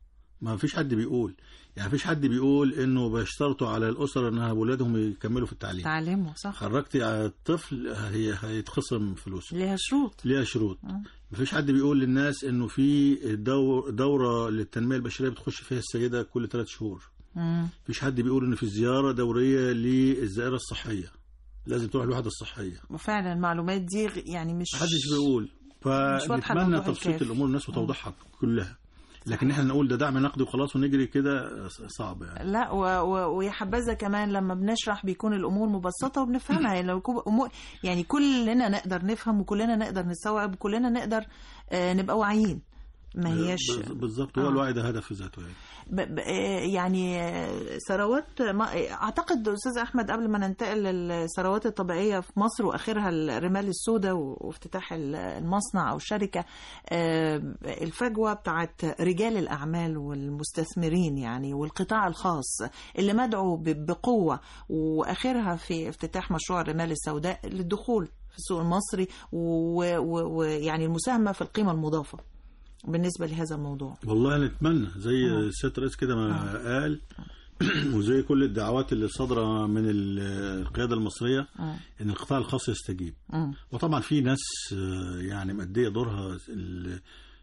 ما فيش حد بيقول يعني فيش حد بيقول انه بيشترطوا على الاسر انها اولادهم يكملوا في التعليم تعلمه صح خرجتي على الطفل هي هيتخصم فلوسه ليها شروط ليها شروط مم. مفيش حد بيقول للناس انه في دور دوره للتنميه البشريه بتخش فيها السيده كل ثلاث شهور مم. مفيش حد بيقول ان في زياره دوريه للزائره الصحيه لازم تروح الوحده الصحيه وفعلا المعلومات دي غ- يعني مش محدش بيقول واضحة فنتمنى الوضوح تبسيط الكافي. الامور الناس وتوضيحها كلها لكن احنا نقول ده دعم نقدي وخلاص ونجري كده صعب يعني لا و... و... ويا حبذا كمان لما بنشرح بيكون الامور مبسطه وبنفهمها يعني لو كو- أمور يعني كلنا نقدر نفهم وكلنا نقدر نستوعب وكلنا نقدر آه، نبقى واعيين ما هياش بز- بالظبط هو آه. الوعي ده هدف في ذاته يعني ب... ب... آه، يعني آه، ثروات ما... اعتقد استاذ احمد قبل ما ننتقل للثروات الطبيعيه في مصر واخرها الرمال السوداء و- وافتتاح ال- المصنع او الشركه آه، الفجوه بتاعت رجال الاعمال والمستثمرين يعني والقطاع الخاص اللي مدعو ب- بقوه واخرها في افتتاح مشروع الرمال السوداء للدخول في السوق المصري ويعني و... و... يعني المساهمه في القيمه المضافه بالنسبه لهذا الموضوع والله نتمنى زي آه. السيد الرئيس كده ما قال وزي كل الدعوات اللي صادره من ال- القياده المصريه مم. ان القطاع الخاص يستجيب مم. وطبعا في ناس آه، يعني ماديه دورها ال-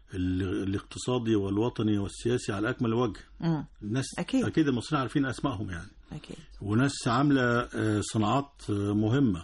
ال- الاقتصادي والوطني والسياسي على اكمل وجه مم. الناس أكيد. اكيد المصريين عارفين اسمائهم يعني اكيد وناس عامله آه، صناعات آه، مهمه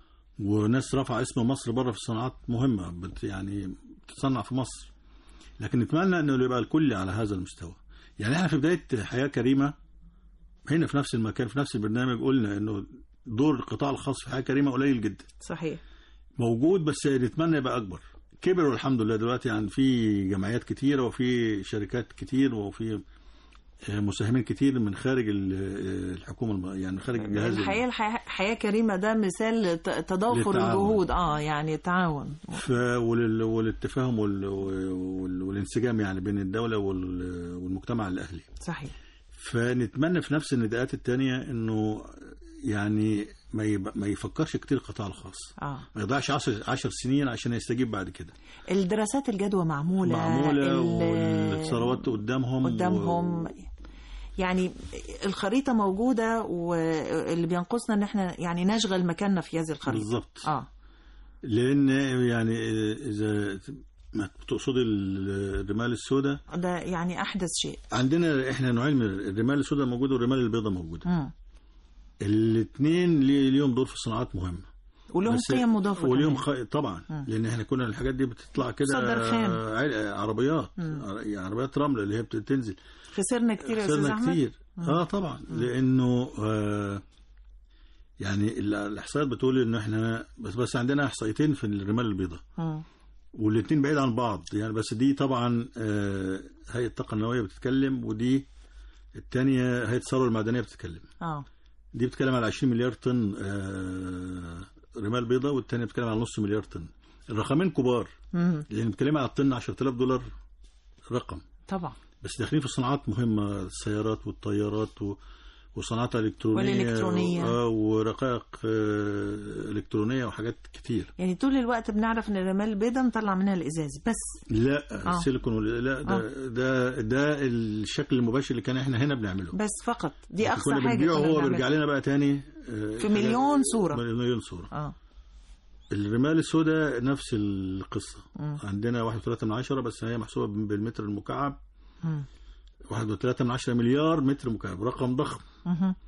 وناس رفع اسم مصر بره في صناعات مهمه بت يعني بتصنع في مصر لكن نتمنى انه يبقى الكل على هذا المستوى يعني احنا في بدايه حياه كريمه هنا في نفس المكان في نفس البرنامج قلنا انه دور القطاع الخاص في حياه كريمه قليل جدا صحيح موجود بس نتمنى يبقى اكبر كبر الحمد لله دلوقتي يعني في جمعيات كتيره وفي شركات كتير وفي آه، مساهمين كتير من خارج ال- آه، الحكومه الم- يعني خارج الجهاز الحياه الحياه حياه كريمه ده مثال ت- تضافر للتعاون. الجهود اه يعني تعاون ف... ولل... والاتفاهم وال... وال... والانسجام يعني بين الدولة وال... والمجتمع الأهلي صحيح فنتمنى في نفس النداءات التانية انه يعني ما, يب... ما يفكرش كتير القطاع الخاص اه ما يضيعش عشر, عشر سنين عشان يستجيب بعد كده الدراسات الجدوى معموله معمولة ال- والثروات قدامهم قدامهم و... يعني الخريطه موجوده واللي بينقصنا ان احنا يعني نشغل مكاننا في هذه الخريطه بالظبط اه لان يعني اذا ما تقصدي الرمال السوداء ده يعني احدث شيء عندنا احنا نوعين من الرمال السوداء موجوده والرمال البيضاء موجوده مم. الاثنين ليهم دور في صناعات مهمه ولهم بس- قيم مضافه وليهم كمان. خ... طبعا مم. لان احنا كنا الحاجات دي بتطلع كده صدر خام. ع- عربيات مم. ع- يعني عربيات رمل اللي هي بتنزل خسرنا كتير يا استاذ خسرنا احمد كتير اه طبعا لانه آه يعني ال- الاحصائيات بتقول ان احنا بس بس عندنا احصائيتين في الرمال البيضاء مم. والاثنين بعيد عن بعض يعني بس دي طبعا آه هيئه الطاقه النوويه بتتكلم ودي الثانيه هيئه الثروه المعدنيه بتتكلم اه دي بتتكلم على 20 مليار طن آه رمال بيضاء والثانيه بتتكلم على نص مليار طن الرقمين كبار مم. لان بتتكلم على الطن 10000 دولار رقم طبعا بس داخلين في صناعات مهمه السيارات والطيارات و... وصناعات الكترونيه والإلكترونية. و... آه ورقائق آه الكترونيه وحاجات كتير يعني طول الوقت بنعرف ان الرمال البيضاء نطلع منها الازاز بس لا آه. السيليكون وال- لا ده, ده ده الشكل المباشر اللي كان احنا هنا بنعمله بس فقط دي اقصى كنا حاجه بنبيعه كنا هو بنعملها. بيرجع لنا بقى تاني آه، في مليون صورة. مليون صوره اه الرمال السوداء نفس القصه مم. عندنا 1.3 من عشرة بس هي محسوبه بالمتر المكعب مم. 1.3 من عشرة مليار متر مكعب رقم ضخم مهم.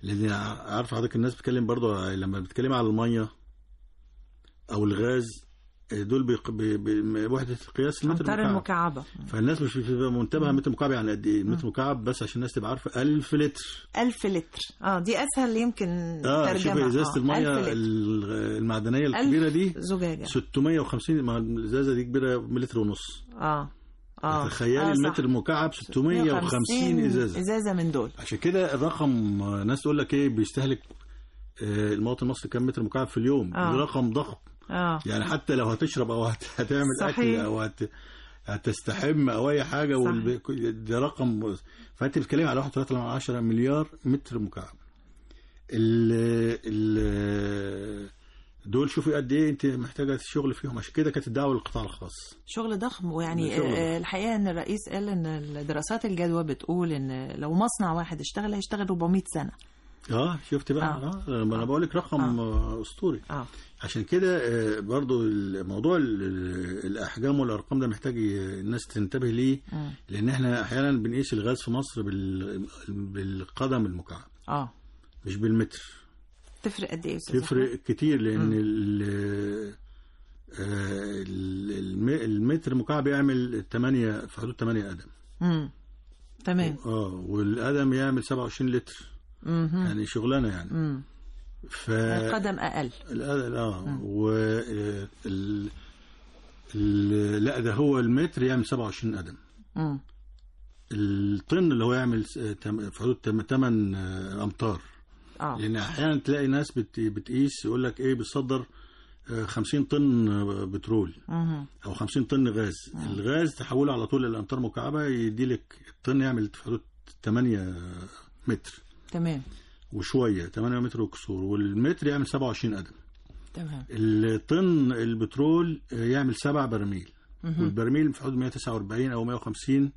لان عارف حضرتك الناس بتتكلم برضو لما بتتكلم على الميه او الغاز دول بيق- ب- ب- وحده القياس المتر الامتار المكعب المكعبه فالناس مش بتبقى منتبهه متر مكعب يعني قد ايه متر مكعب بس عشان الناس تبقى عارفه 1000 لتر ألف لتر اه دي اسهل يمكن اه ترجمة. شوف ازازه آه، الميه ألف لتر. ال- المعدنيه الكبيره ألف دي زجاجه 650 ما الازازه دي كبيره ملتر ونص اه اه تخيلي آه، صح. المتر المكعب 650 ازازه ازازه من دول عشان كده الرقم آه، ناس تقول لك ايه بيستهلك آه، المواطن المصري كام متر مكعب في اليوم آه. ده رقم ضخم اه يعني حتى لو هتشرب او هت- هتعمل صحيح. اكل او هت... هتستحم او اي حاجه والب... ده رقم فانت بتتكلم على 1.3 مليار متر مكعب ال... ال... دول شوفي قد ايه انت محتاجه الشغل فيهم عشان كده كانت الدعوه للقطاع الخاص شغل ضخم ويعني شغل ضخم. آه، الحقيقه ان الرئيس قال ان دراسات الجدوى بتقول ان لو مصنع واحد اشتغل هيشتغل 400 سنه اه شفت بقى آه. اه, ما انا بقول لك رقم آه. اسطوري اه عشان كده آه، برضو الموضوع ال- ال- الاحجام والارقام ده محتاج ي- الناس تنتبه ليه مم. لان احنا احيانا بنقيس الغاز في مصر بال- بالقدم المكعب اه مش بالمتر تفرق قد ايه يا أستاذ تفرق كتير لان ال- آه، ال- الم- المتر مكعب يعمل 8 في حدود 8 قدم امم تمام اه والقدم يعمل 27 لتر امم يعني شغلانه يعني امم ف قدم اقل الأداء اه و ال... ال... لا ده هو المتر يعمل 27 قدم امم الطن اللي هو يعمل س- تم- في حدود 8 امتار اه لان احيانا تلاقي ناس بت... بتقيس يقول لك ايه بتصدر آه، 50 طن بترول مهم. او 50 طن غاز الغاز تحوله على طول الامتار مكعبه يدي لك الطن يعمل في حدود 8 متر تمام وشويه 8 متر وكسور والمتر يعمل 27 قدم تمام الطن البترول يعمل سبع براميل والبرميل في حدود 149 او 150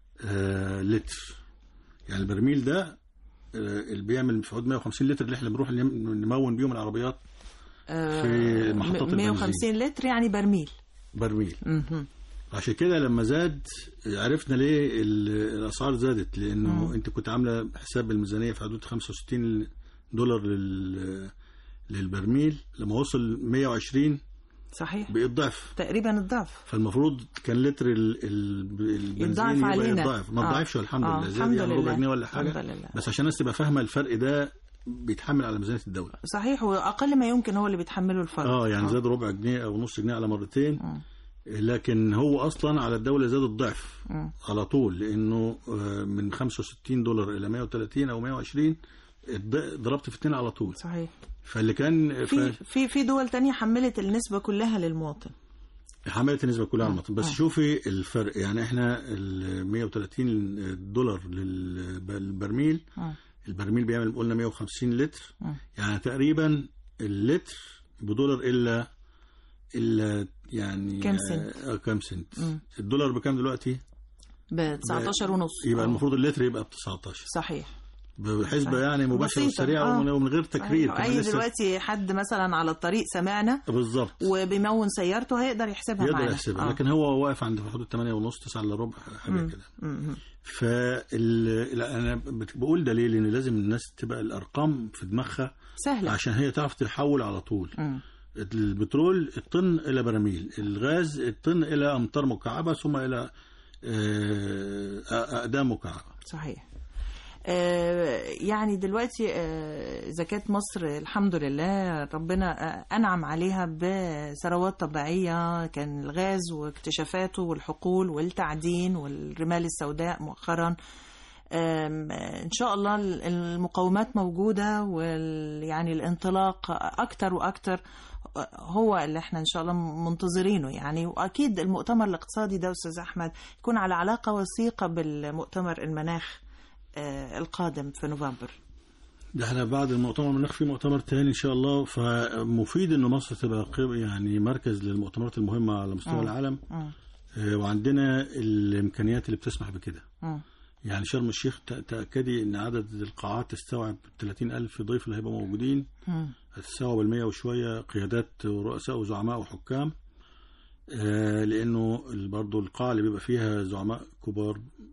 آه، لتر يعني البرميل ده آه، اللي بيعمل في حدود 150 لتر اللي احنا بنروح نم- نمون بيهم العربيات آه، في محطات م- البنزين. 150 لتر يعني برميل برميل مهم. عشان كده لما زاد عرفنا ليه ال- الاسعار زادت لانه انت كنت عامله حساب الميزانيه في حدود 65 دولار لل للبرميل لما وصل 120 صحيح بقى الضعف تقريبا الضعف فالمفروض كان لتر ال- ال- البنزين يتضاعف يبقى علينا. يتضاعف ما آه. ضعفش الحمد آه، لله زاد الحمد يعني ربع لله. جنيه ولا حاجه الحمد لله. بس عشان الناس تبقى فاهمه الفرق ده بيتحمل على ميزانيه الدوله صحيح واقل ما يمكن هو اللي بيتحمله الفرد اه يعني زاد ربع جنيه او نص جنيه على مرتين آه. لكن هو اصلا على الدوله زاد الضعف مم. على طول لانه آه، من 65 دولار الى 130 او 120 الض- ضربت في اتنين على طول صحيح فاللي كان في ف- في في دول تانية حملت النسبة كلها للمواطن حملت النسبة كلها على المطلب بس آه. شوفي الفرق يعني احنا ال 130 دولار للبرميل آه. البرميل بيعمل قلنا 150 لتر آه. يعني تقريبا اللتر بدولار الا الا يعني كام سنت؟ آه كام سنت مم. الدولار بكام دلوقتي ب 19 ونص يبقى آه. المفروض اللتر يبقى ب 19 صحيح بحسبة صحيح. يعني مباشرة بسيطة. وسريعة آه. ومن ومن غير تكرير صحيح. كمان اي لسه- دلوقتي حد مثلا على الطريق سمعنا بالظبط وبيمون سيارته هيقدر يحسبها يقدر معانا يحسبها آه. لكن هو واقف عند في حدود 8 ونص 9 الا ربع حاجة مم. كده مم. فال لا، انا بت- بقول ده ليه؟ لان لازم الناس تبقى الارقام في دماغها سهلة عشان هي تعرف تحول على طول مم. البترول الطن الى براميل الغاز الطن الى امتار مكعبه ثم الى آه، اقدام مكعبه صحيح آه، يعني دلوقتي آه، زكاة مصر الحمد لله ربنا آه، أنعم عليها بثروات طبيعية كان الغاز واكتشافاته والحقول والتعدين والرمال السوداء مؤخرا آم، آه، إن شاء الله المقومات موجودة وال يعني الانطلاق أكتر وأكتر آه، هو اللي احنا إن شاء الله منتظرينه يعني وأكيد المؤتمر الاقتصادي ده أستاذ أحمد يكون على علاقة وثيقة بالمؤتمر المناخ آه، القادم في نوفمبر ده احنا بعد المؤتمر المناخ في مؤتمر تاني ان شاء الله فمفيد ان مصر تبقى قيم- يعني مركز للمؤتمرات المهمه على مستوى مم. العالم مم. آه، وعندنا الامكانيات اللي بتسمح بكده مم. يعني شرم الشيخ ت- تأكدي ان عدد القاعات تستوعب 30 ألف ضيف اللي هيبقوا موجودين مم. هتستوعب المية وشوية قيادات ورؤساء وزعماء وحكام آه، لأنه برضه القاعة اللي بيبقى فيها زعماء كبار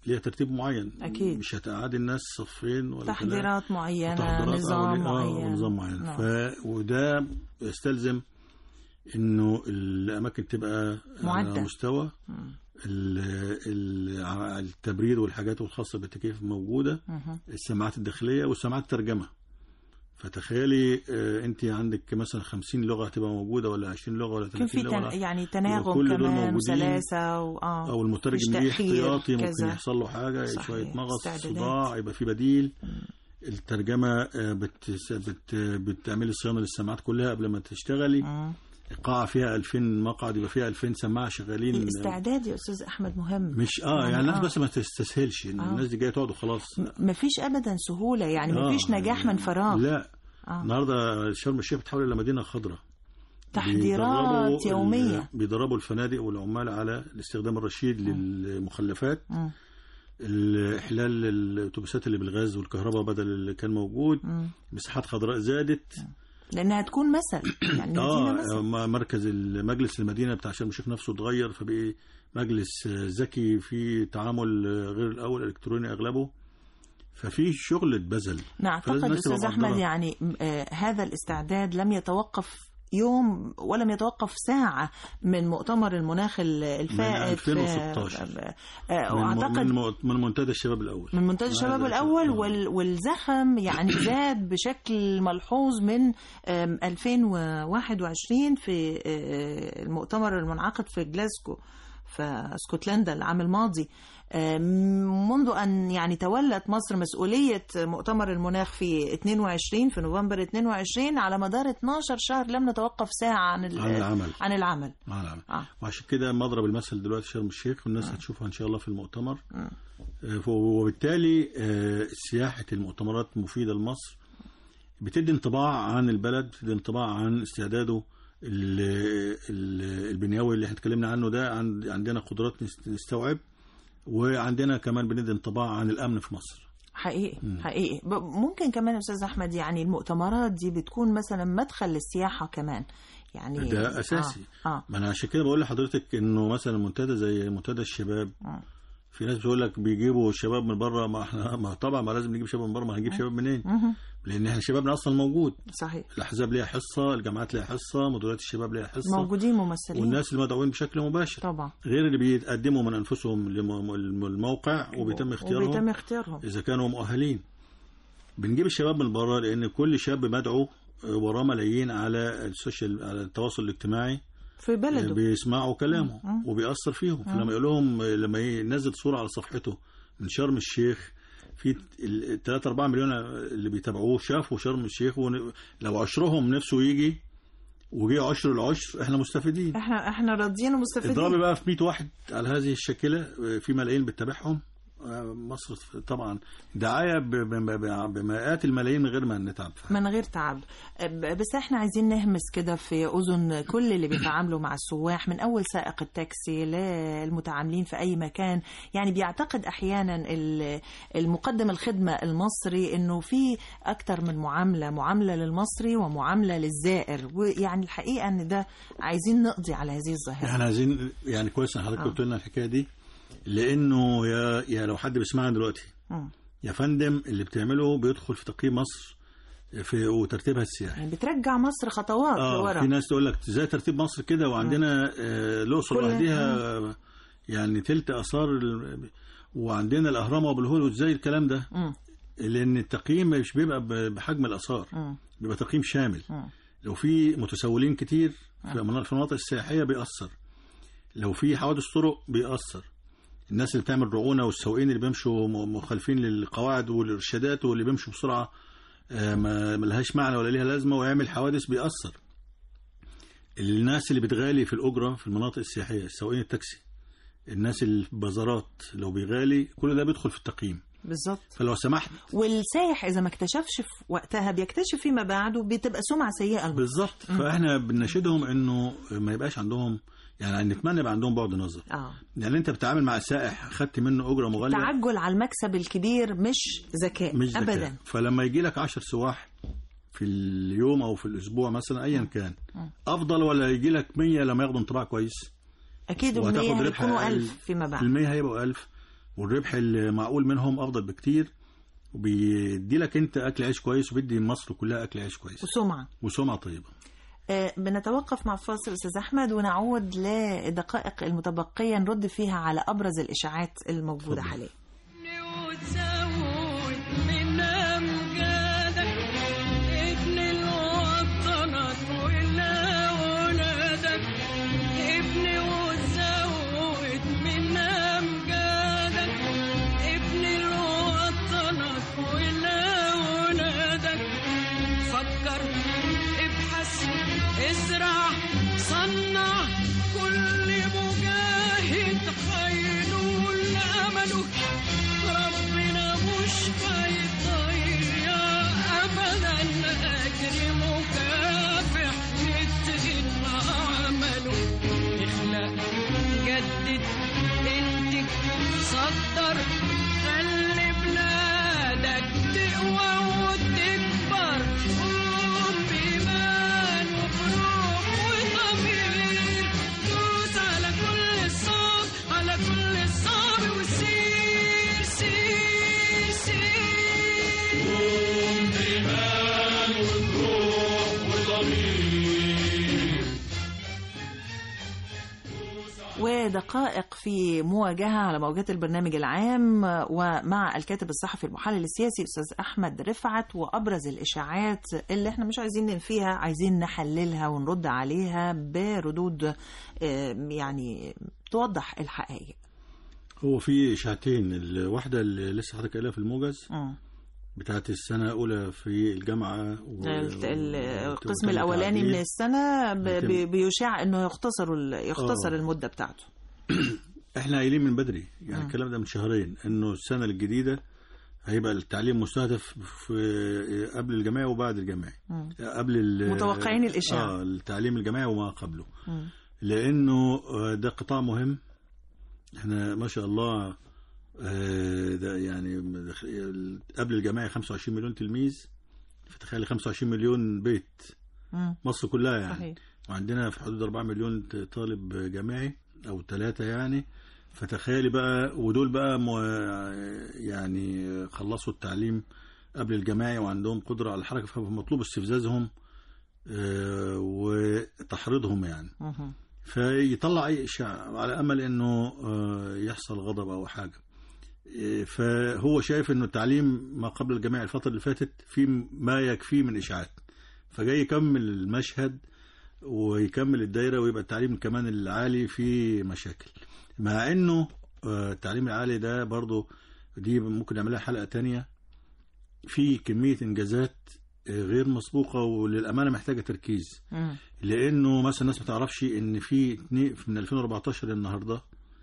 ليها ترتيب معين أكيد. مش هتقعد الناس صفين ولا ثلاثة. تحضيرات معينة وتحضيرات نظام أو- آه، معين ونظام معين نعم. ف... وده يستلزم انه الاماكن تبقى معدة. على مستوى ال... ال... التبريد والحاجات الخاصه بالتكييف موجوده مهم. السماعات الداخليه والسماعات الترجمه فتخيلي آه، انت عندك مثلا 50 لغه هتبقى موجوده ولا 20 لغه ولا يكون 30 في لغه تن... يعني تناغم وكل دول كمان موجودين. وسلاسة و... آه. او المترجم مفيش ليه تأخير، احتياطي ممكن كذا. يحصل له حاجه صحيح. شويه مغص استعدادات. صداع يبقى في بديل الترجمه آه، بت... بت... بتعملي صيانه للسماعات كلها قبل ما تشتغلي مم. القاعه فيها 2000 مقعد يبقى فيها 2000 سماعه شغالين الاستعداد يا أستاذ أحمد مهم مش اه يعني يعني الناس آه. بس ما تستسهلش ان آه. الناس دي جايه تقعد وخلاص مفيش أبدا سهولة يعني آه. مفيش نجاح من فراغ لا آه. النهارده شرم الشيخ بتحول الى مدينه خضراء تحضيرات بيدربوا ال- يومية بيدربوا الفنادق والعمال على الاستخدام الرشيد للمخلفات مم. الاحلال الاتوبيسات اللي بالغاز والكهرباء بدل اللي كان موجود مم. مساحات خضراء زادت لأنها تكون مثل يعني مدينة اه مثل م- مركز مجلس المدينه بتاع شرم الشيخ نفسه اتغير فبقي مجلس آه، ذكي في تعامل آه، غير الاول الكتروني اغلبه ففي شغل اتبذل نعتقد فلازم الناس تبقى أستاذ أحمد مقدرة. يعني م- آه هذا الاستعداد لم يتوقف يوم ولم يتوقف ساعة من مؤتمر المناخ ال- الفائت في- 2016. آه، من, وأعتقد من, من منتدى الشباب الاول من منتدى الشباب هذا الأول شيء. وال- والزخم يعني زاد بشكل ملحوظ من آم، 2021 في آه، المؤتمر المنعقد في جلاسكو في اسكتلندا العام الماضي آم، منذ أن يعني تولت مصر مسؤولية مؤتمر المناخ في 22 في نوفمبر 22 على مدار 12 شهر لم نتوقف ساعة عن ال- عن العمل عن العمل مع العمل آه. وعشان كده مضرب المثل دلوقتي شرم الشيخ والناس هتشوفها ان شاء الله في المؤتمر آه، وبالتالي آه، سياحه المؤتمرات مفيده لمصر بتدي انطباع عن البلد بتدي انطباع عن استعداده ال- ال- البنيوي اللي احنا اتكلمنا عنه ده عند- عندنا قدرات نست- نستوعب وعندنا كمان بندي انطباع عن الامن في مصر حقيقي حقيقي ب- ممكن كمان يا استاذ احمد يعني المؤتمرات دي بتكون مثلا مدخل للسياحه كمان يعني ده اساسي اه, آه. ما انا عشان كده بقول لحضرتك انه مثلا منتدى زي منتدى الشباب آه. في ناس بتقول لك بيجيبوا الشباب من بره ما احنا ما طبعا ما لازم نجيب شباب من بره ما هنجيب شباب منين؟ مهم. لان احنا شبابنا اصلا موجود صحيح الاحزاب ليها حصه الجامعات ليها حصه مديريات الشباب ليها حصه موجودين ممثلين والناس المدعوين بشكل مباشر طبعا غير اللي بيتقدموا من انفسهم للموقع وبيتم اختيارهم وبيتم اختيارهم اذا كانوا مؤهلين بنجيب الشباب من بره لان كل شاب مدعو وراه ملايين على السوشيال على التواصل الاجتماعي في بلده بيسمعوا كلامه مم. وبيأثر فيهم فلما يقول لهم لما ينزل صورة على صفحته من شرم الشيخ في 3 4 مليون اللي بيتابعوه شافوا شرم الشيخ ون- لو عشرهم نفسه يجي وجي عشر العشر احنا مستفيدين احنا احنا راضيين ومستفيدين اضربي بقى في 100 واحد على هذه الشكلة في ملايين بتتابعهم مصر طبعا دعاية ب- ب- ب- بمئات الملايين من غير ما نتعب من غير تعب ب- بس احنا عايزين نهمس كده في اذن كل اللي بيتعاملوا مع السواح من اول سائق التاكسي للمتعاملين في اي مكان يعني بيعتقد احيانا ال- المقدم الخدمه المصري انه في اكتر من معامله معامله للمصري ومعامله للزائر ويعني الحقيقه ان ده عايزين نقضي على هذه الظاهره احنا عايزين يعني كويس ان حضرتك آه. قلت لنا الحكايه دي لانه يا يا لو حد بيسمعنا دلوقتي مم. يا فندم اللي بتعمله بيدخل في تقييم مصر في وترتيبها السياحي يعني بترجع مصر خطوات اه لورا في ناس تقول لك زي ترتيب مصر كده وعندنا آه، الاقصر كل- لوحدها يعني تلت اثار ال- وعندنا الاهرام وابو الهول وازاي الكلام ده مم. لان التقييم مش بيبقى ب- بحجم الاثار مم. بيبقى تقييم شامل مم. لو في متسولين كتير في المنا- في المناطق السياحيه بيأثر لو في حوادث طرق بيأثر الناس اللي بتعمل رعونه والسواقين اللي بيمشوا م- مخالفين للقواعد والارشادات واللي بيمشوا بسرعه آه، ما ما لهاش معنى ولا ليها لازمه ويعمل حوادث بيأثر الناس اللي بتغالي في الاجره في المناطق السياحيه سواقين التاكسي الناس اللي في البازارات لو بيغالي كل ده بيدخل في التقييم بالظبط فلو سمحت والسايح اذا ما اكتشفش في وقتها بيكتشف فيما بعد وبتبقى سمعه سيئه لمصر. بالظبط فاحنا بنناشدهم انه ما يبقاش عندهم يعني نتمنى يبقى عندهم بعد نظر اه يعني انت بتتعامل مع سائح خدت منه اجره مغاليه تعجل على المكسب الكبير مش ذكاء مش ذكاء. ابدا فلما يجي لك 10 سواح في اليوم او في الاسبوع مثلا ايا كان افضل ولا يجي لك 100 لما ياخدوا انطباع كويس اكيد وهتاخد المية ربح هيكونوا أقل. ألف فيما بعد المية هيبقوا 1000 والربح المعقول منهم افضل بكتير وبيدي لك انت اكل عيش كويس وبيدي مصر كلها اكل عيش كويس وسمعة وسمعه طيبه آه، بنتوقف مع فاصل أستاذ أحمد ونعود للدقائق المتبقية نرد فيها على أبرز الإشاعات الموجودة اتفضل. حاليا وتزود من أمجادك ابن الوطنك ولأولادك ابن وتزود من أمجادك ابن الوطنك ولأولادك فكر ابحث ازرع صنع كل مجاهد هينول أمله ربنا مش هيضيع ابدا اجر مكافح يتقن عمله اخلق جدد انتج صدر خلي بلادك تقوى وتكبر قوم بإيمان وبروح وضمير دوس على كل الصعب على كل الصعب وسير سير سير ودقائق في مواجهة على موجات البرنامج العام ومع الكاتب الصحفي المحلل السياسي أستاذ أحمد رفعت وأبرز الإشاعات اللي احنا مش عايزين ننفيها عايزين نحللها ونرد عليها بردود آه، يعني توضح الحقائق هو في اشاعتين الواحده اللي لسه حضرتك قايلها في الموجز مم. بتاعت السنه الاولى في الجامعه و... الت- ال- و- القسم وتم الأولاني تعديل. من السنة ب- يتم- ب- بيشاع إنه يختصر ال- يختصر آه. المدة بتاعته احنا قايلين من بدري يعني مم. الكلام ده من شهرين انه السنه الجديده هيبقى التعليم مستهدف في قبل الجامعي وبعد الجامعي مم. قبل ال- متوقعين الإشاعة. اه التعليم الجامعي وما قبله مم. لانه آه، ده قطاع مهم احنا ما شاء الله آه، ده يعني دخ- قبل الجامعي 25 مليون تلميذ فتخيل 25 مليون بيت مم. مصر كلها يعني صحيح وعندنا في حدود 4 مليون طالب جامعي او ثلاثة يعني فتخيلي بقى ودول بقى مو يعني خلصوا التعليم قبل الجامعي وعندهم قدرة على الحركة فمطلوب استفزازهم آه، وتحريضهم يعني مهم. فيطلع اي اشاعه على امل انه آه، يحصل غضب او حاجه إيه، فهو شايف انه التعليم ما قبل الجامعه الفتره اللي فاتت في ما يكفيه من اشاعات فجاي يكمل المشهد ويكمل الدايره ويبقى التعليم كمان العالي فيه مشاكل مع انه آه، التعليم العالي ده برضه دي ممكن نعملها حلقه تانية في كميه انجازات آه، غير مسبوقه وللامانه محتاجه تركيز مم. لانه مثلا الناس ما تعرفش ان في اتنين- من 2014 للنهارده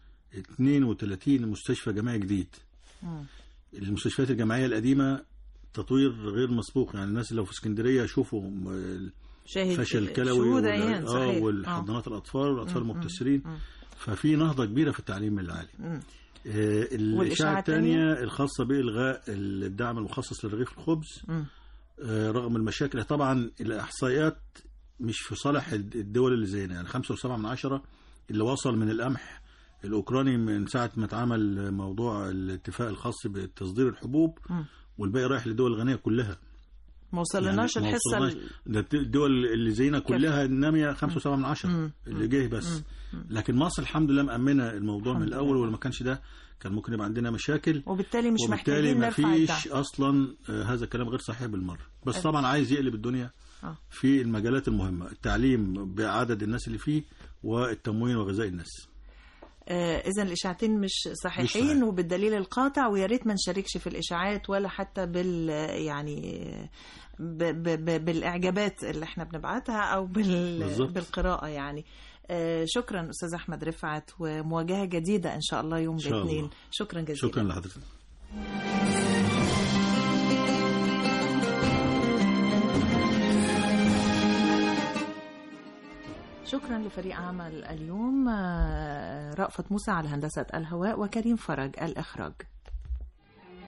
32 مستشفى جامعي جديد مم. المستشفيات الجامعيه القديمه تطوير غير مسبوق يعني الناس لو في اسكندريه يشوفوا م- شاهد الفشل الكلوي شهود وال- عيان اه صحيح والحضانات الاطفال والاطفال مم، مم، المبتسرين مم. ففي نهضه كبيره في التعليم العالي مم. آه، الاشاعه والإشاعة الثانيه الخاصه بالغاء الدعم المخصص لرغيف الخبز مم. آه، رغم المشاكل طبعا الاحصائيات مش في صالح الد- الدول اللي زينا يعني 5.7 من عشرة اللي وصل من القمح الاوكراني من ساعه ما اتعمل موضوع الاتفاق الخاص بتصدير الحبوب مم. والباقي رايح للدول الغنيه كلها ما وصلناش يعني ما الحصه وصلناش. ال- ده الدول اللي زينا كلها ناميه 5.7 من مم. عشرة اللي جه بس مم. لكن مصر الحمد لله مأمنه الموضوع من الحمد الاول لله. ولما كانش ده كان ممكن يبقى عندنا مشاكل وبالتالي مش وبالتالي محتاجين ما نرفع فيش الدعم اصلا آه، هذا الكلام غير صحيح بالمره بس أيوة. طبعا عايز يقلب الدنيا آه. في المجالات المهمه التعليم بعدد الناس اللي فيه والتموين وغذاء الناس اذا الاشاعتين مش صحيحين مش صحيح. وبالدليل القاطع ويا ريت ما نشاركش في الاشاعات ولا حتى بال يعني ب ب ب بالاعجابات اللي احنا بنبعتها او بال بالظبط. بالقراءه يعني آه، شكرا استاذ احمد رفعت ومواجهه جديده ان شاء الله يوم إن شاء الله. الاثنين شكرا جزيلا شكرا لحضرتك شكرا لفريق عمل اليوم آه، رأفت موسى على هندسة الهواء وكريم فرج الإخراج